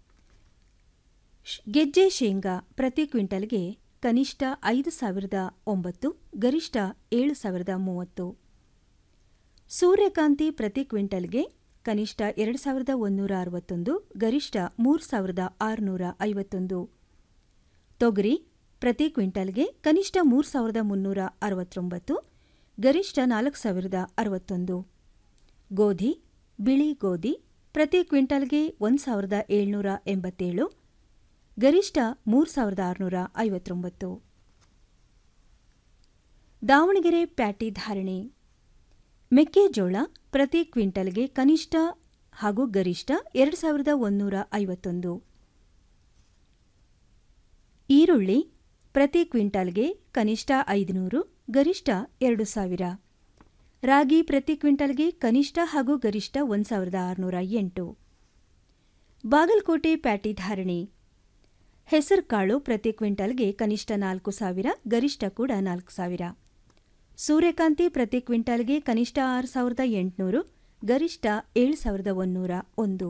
ಶ್- ಗೆಜ್ಜೆ ಶೇಂಗಾ ಪ್ರತಿ ಕ್ವಿಂಟಲ್ಗೆ ಕನಿಷ್ಠ ಐದು ಸಾವಿರದ ಒಂಬತ್ತು ಗರಿಷ್ಠ ಏಳು ಸಾವಿರದ ಮೂವತ್ತು ಸೂರ್ಯಕಾಂತಿ ಪ್ರತಿ ಕ್ವಿಂಟಲ್ಗೆ ಕನಿಷ್ಠ ಎರಡು ಸಾವಿರದ ಒಂದೂರ ಅರವತ್ತೊಂದು ಗರಿಷ್ಠ ಮೂರು ಸಾವಿರದ ಆರುನೂರ ಐವತ್ತೊಂದು ತೊಗರಿ ಪ್ರತಿ ಕ್ವಿಂಟಲ್ಗೆ ಕನಿಷ್ಠ ಮೂರು ಸಾವಿರದ ಮುನ್ನೂರ ಅರವತ್ತೊಂಬತ್ತು ಗರಿಷ್ಠ ನಾಲ್ಕು ಸಾವಿರದ ಅರವತ್ತೊಂದು ಗೋಧಿ ಬಿಳಿ ಗೋಧಿ ಪ್ರತಿ ಕ್ವಿಂಟಲ್ಗೆ ಒಂದು ಸಾವಿರದ ಏಳ್ನೂರ ಎಂಬತ್ತೇಳು ಗರಿಷ್ಠ ಮೂರು ಸಾವಿರದ ಆರುನೂರ ಐವತ್ತೊಂಬತ್ತು ದಾವಣಗೆರೆ ಪ್ಯಾಟಿ ಧಾರಣೆ ಮೆಕ್ಕೆಜೋಳ ಪ್ರತಿ ಕ್ವಿಂಟಲ್ಗೆ ಕನಿಷ್ಠ ಹಾಗೂ ಗರಿಷ್ಠ ಎರಡು ಸಾವಿರದ ಒಂದೂರ ಐವತ್ತೊಂದು ಈರುಳ್ಳಿ ಪ್ರತಿ ಕ್ವಿಂಟಲ್ಗೆ ಕನಿಷ್ಠ ಐದುನೂರು ಗರಿಷ್ಠ ಎರಡು ಸಾವಿರ ರಾಗಿ ಪ್ರತಿ ಕ್ವಿಂಟಲ್ಗೆ ಕನಿಷ್ಠ ಹಾಗೂ ಗರಿಷ್ಠ ಒಂದು ಸಾವಿರದ ಆರುನೂರ ಎಂಟು ಬಾಗಲಕೋಟೆ ಪ್ಯಾಟಿ ಧಾರಣೆ ಹೆಸರುಕಾಳು ಪ್ರತಿ ಕ್ವಿಂಟಲ್ಗೆ ಕನಿಷ್ಠ ನಾಲ್ಕು ಸಾವಿರ ಗರಿಷ್ಠ ಕೂಡ ನಾಲ್ಕು ಸಾವಿರ ಸೂರ್ಯಕಾಂತಿ ಪ್ರತಿ ಕ್ವಿಂಟಲ್ಗೆ ಕನಿಷ್ಠ ಆರು ಸಾವಿರದ ಎಂಟುನೂರು ಗರಿಷ್ಠ ಏಳು ಸಾವಿರದ ಒಂದೂರ ಒಂದು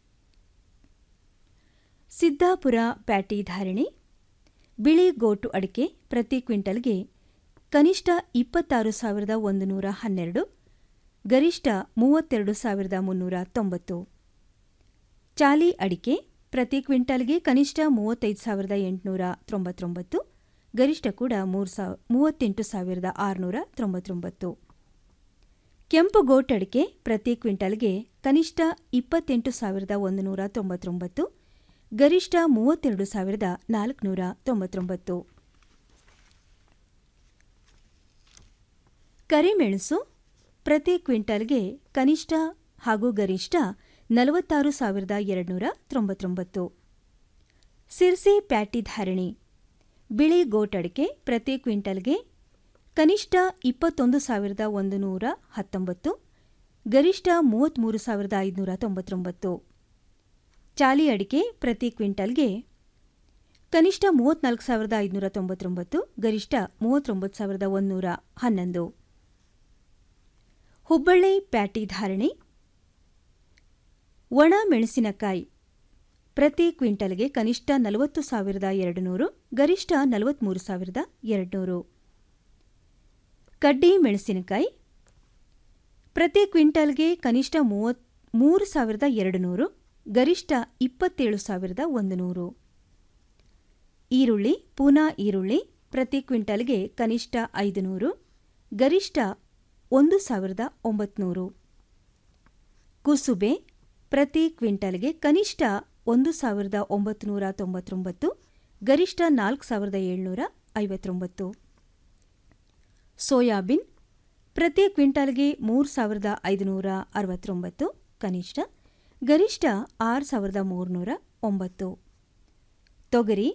ಸಿದ್ದಾಪುರ ಪ್ಯಾಟಿ ಧಾರಣೆ ಬಿಳಿ ಗೋಟು ಅಡಿಕೆ ಪ್ರತಿ ಕ್ವಿಂಟಲ್ಗೆ ಕನಿಷ್ಠ ಇಪ್ಪತ್ತಾರು ಸಾವಿರದ ಒಂದು ನೂರ ಹನ್ನೆರಡು ಗರಿಷ್ಠ ಮೂವತ್ತೆರಡು ಸಾವಿರದ ಮುನ್ನೂರ ತೊಂಬತ್ತು ಚಾಲಿ ಅಡಿಕೆ ಪ್ರತಿ ಕ್ವಿಂಟಲ್ಗೆ ಕನಿಷ್ಠ ಮೂವತ್ತೈದು ಸಾವಿರದ ಎಂಟುನೂರ ತೊಂಬತ್ತೊಂಬತ್ತು ಗರಿಷ್ಠ ಕೂಡ ಮೂರು ಸಾವ ಮೂವತ್ತೆಂಟು ಸಾವಿರದ ಆರುನೂರ ತೊಂಬತ್ತೊಂಬತ್ತು ಕೆಂಪು ಗೋಟಡಿಕೆ ಪ್ರತಿ ಕ್ವಿಂಟಲ್ಗೆ ಕನಿಷ್ಠ ಇಪ್ಪತ್ತೆಂಟು ಸಾವಿರದ ಒಂದು ನೂರ ತೊಂಬತ್ತೊಂಬತ್ತು ಗರಿಷ್ಠ ಮೂವತ್ತೆರಡು ಸಾವಿರದ ನಾಲ್ಕುನೂರ ತೊಂಬತ್ತೊಂಬತ್ತು ಕರಿಮೆಣಸು ಪ್ರತಿ ಕ್ವಿಂಟಲ್ಗೆ ಕನಿಷ್ಠ ಹಾಗೂ ಗರಿಷ್ಠ ನಲವತ್ತಾರು ಸಾವಿರದ ಎರಡುನೂರ ತೊಂಬತ್ತೊಂಬತ್ತು ಸಿರ್ಸಿ ಪ್ಯಾಟಿ ಧಾರಣಿ ಬಿಳಿ ಗೋಟಡಿಕೆ ಪ್ರತಿ ಕ್ವಿಂಟಲ್ಗೆ ಕನಿಷ್ಠ ಇಪ್ಪತ್ತೊಂದು ಸಾವಿರದ ಒಂದು ನೂರ ಹತ್ತೊಂಬತ್ತು ಗರಿಷ್ಠ ಮೂವತ್ತ್ಮೂರು ಸಾವಿರದ ಐದುನೂರ ತೊಂಬತ್ತೊಂಬತ್ತು ಚಾಲಿ ಅಡಿಕೆ ಪ್ರತಿ ಕ್ವಿಂಟಲ್ಗೆ ಕನಿಷ್ಠ ಮೂವತ್ನಾಲ್ಕು ಸಾವಿರದ ಐದುನೂರ ತೊಂಬತ್ತೊಂಬತ್ತು ಗರಿಷ್ಠ ಮೂವತ್ತೊಂಬತ್ತು ಸಾವಿರದ ಒಂದೂರ ಹನ್ನೊಂದು ಹುಬ್ಬಳ್ಳಿ ಪ್ಯಾಟಿ ಧಾರಣೆ ಒಣ ಮೆಣಸಿನಕಾಯಿ ಪ್ರತಿ ಕ್ವಿಂಟಲ್ಗೆ ಕನಿಷ್ಠ ನಲವತ್ತು ಸಾವಿರದ ಎರಡು ನೂರು ಗರಿಷ್ಠ ನಲವತ್ಮೂರು ಸಾವಿರದ ಎರಡುನೂರು ಕಡ್ಡಿ ಮೆಣಸಿನಕಾಯಿ ಪ್ರತಿ ಕ್ವಿಂಟಲ್ಗೆ ಕನಿಷ್ಠ ಮೂವತ್ ಮೂರು ಸಾವಿರದ ಎರಡು ನೂರು ಗರಿಷ್ಠ ಇಪ್ಪತ್ತೇಳು ಸಾವಿರದ ಒಂದು ನೂರು ಈರುಳ್ಳಿ ಪೂನಾ ಈರುಳ್ಳಿ ಪ್ರತಿ ಕ್ವಿಂಟಲ್ಗೆ ಕನಿಷ್ಠ ಐದು ನೂರು ಗರಿಷ್ಠ ಒಂದು ಸಾವಿರದ ಒಂಬತ್ನೂರು ಕುಸುಬೆ ಪ್ರತಿ ಕ್ವಿಂಟಲ್ಗೆ ಕನಿಷ್ಠ ಒಂದು ಸಾವಿರದ ಒಂಬತ್ತು ನೂರ ತೊಂಬತ್ತೊಂಬತ್ತು ಗರಿಷ್ಠ ನಾಲ್ಕು ಸಾವಿರದ ಏಳ್ನೂರ ಐವತ್ತೊಂಬತ್ತು ಸೋಯಾಬೀನ್ ಪ್ರತಿ ಕ್ವಿಂಟಲ್ಗೆ ಮೂರು ಸಾವಿರದ ಐದುನೂರ ಅರವತ್ತೊಂಬತ್ತು ಕನಿಷ್ಠ ಗರಿಷ್ಠ ಆರು ಸಾವಿರದ ಮೂರುನೂರ ಒಂಬತ್ತು ತೊಗರಿ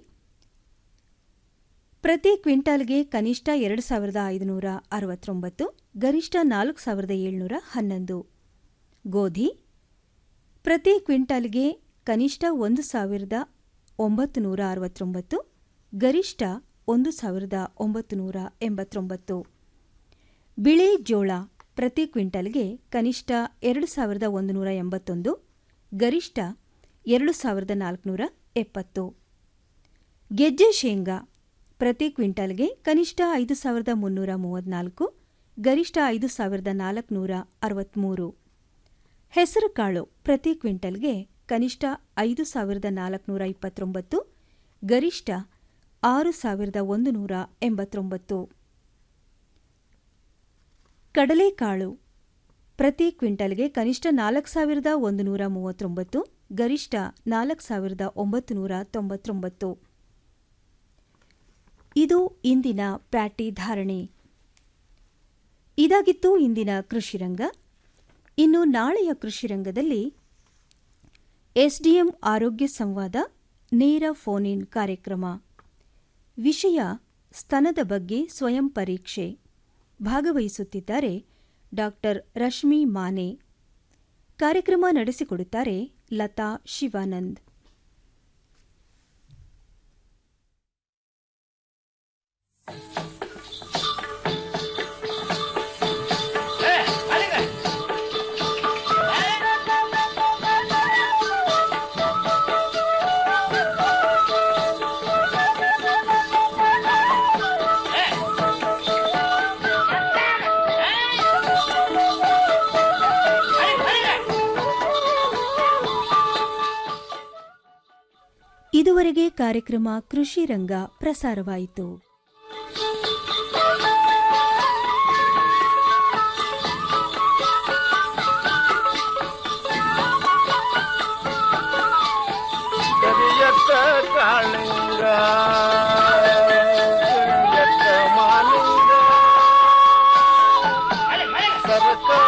ಪ್ರತಿ ಕ್ವಿಂಟಲ್ಗೆ ಕನಿಷ್ಠ ಎರಡು ಸಾವಿರದ ಐದುನೂರ ಅರವತ್ತೊಂಬತ್ತು ಗರಿಷ್ಠ ನಾಲ್ಕು ಸಾವಿರದ ಏಳ್ನೂರ ಹನ್ನೊಂದು ಗೋಧಿ ಪ್ರತಿ ಕ್ವಿಂಟಲ್ಗೆ ಕನಿಷ್ಠ ಒಂದು ಸಾವಿರದ ಒಂಬತ್ತು ನೂರ ಅರವತ್ತೊಂಬತ್ತು ಗರಿಷ್ಠ ಒಂದು ಸಾವಿರದ ಒಂಬತ್ತು ನೂರ ಎಂಬತ್ತೊಂಬತ್ತು ಬಿಳಿ ಜೋಳ ಪ್ರತಿ ಕ್ವಿಂಟಲ್ಗೆ ಕನಿಷ್ಠ ಎರಡು ಸಾವಿರದ ಒಂದು ನೂರ ಎಂಬತ್ತೊಂದು ಗರಿಷ್ಠ ಎರಡು ಸಾವಿರದ ನಾಲ್ಕುನೂರ ಎಪ್ಪತ್ತು ಗೆಜ್ಜೆ ಶೇಂಗಾ ಪ್ರತಿ ಕ್ವಿಂಟಲ್ಗೆ ಕನಿಷ್ಠ ಐದು ಸಾವಿರದ ಮುನ್ನೂರ ಮೂವತ್ತ್ನಾಲ್ಕು ಗರಿಷ್ಠ ಐದು ಸಾವಿರದ ನಾಲ್ಕುನೂರ ಅರವತ್ತ್ಮೂರು ಹೆಸರುಕಾಳು ಪ್ರತಿ ಕ್ವಿಂಟಲ್ಗೆ ಕನಿಷ್ಠ ಐದು ಸಾವಿರದ ನಾಲ್ಕುನೂರ ಇಪ್ಪತ್ತೊಂಬತ್ತು ಗರಿಷ್ಠ ಆರು ಸಾವಿರದ ಒಂದು ನೂರ ಎಂಬತ್ತೊಂಬತ್ತು ಕಡಲೆಕಾಳು ಪ್ರತಿ ಕ್ವಿಂಟಲ್ಗೆ ಕನಿಷ್ಠ ನಾಲ್ಕು ಸಾವಿರದ ಒಂದು ನೂರ ಮೂವತ್ತೊಂಬತ್ತು ಗರಿಷ್ಠ ನಾಲ್ಕು ಸಾವಿರದ ಒಂಬತ್ತು ನೂರ ತೊಂಬತ್ತೊಂಬತ್ತು ಇದು ಇಂದಿನ ಪ್ಯಾಟಿ ಧಾರಣೆ ಇದಾಗಿತ್ತು ಇಂದಿನ ಕೃಷಿರಂಗ ಇನ್ನು ನಾಳೆಯ ಕೃಷಿರಂಗದಲ್ಲಿ ಎಸ್ಡಿಎಂ ಆರೋಗ್ಯ ಸಂವಾದ ನೇರ ಫೋನ್ ಇನ್ ಕಾರ್ಯಕ್ರಮ ವಿಷಯ ಸ್ತನದ ಬಗ್ಗೆ ಸ್ವಯಂ ಪರೀಕ್ಷೆ ಭಾಗವಹಿಸುತ್ತಿದ್ದಾರೆ ಡಾಕ್ಟರ್ ರಶ್ಮಿ ಮಾನೆ ಕಾರ್ಯಕ್ರಮ ನಡೆಸಿಕೊಡುತ್ತಾರೆ ಲತಾ ಶಿವಾನಂದ್ Hey! ಇದುವರೆಗೆ ಕಾರ್ಯಕ್ರಮ ಕೃಷಿ ರಂಗ ಪ್ರಸಾರವಾಯಿತು ಕರಿಯತ್ತ ಕಾಳಿಂಗ ಕರಿಯತ್ತ ಮಾಲಿಂಗ ಸರಸ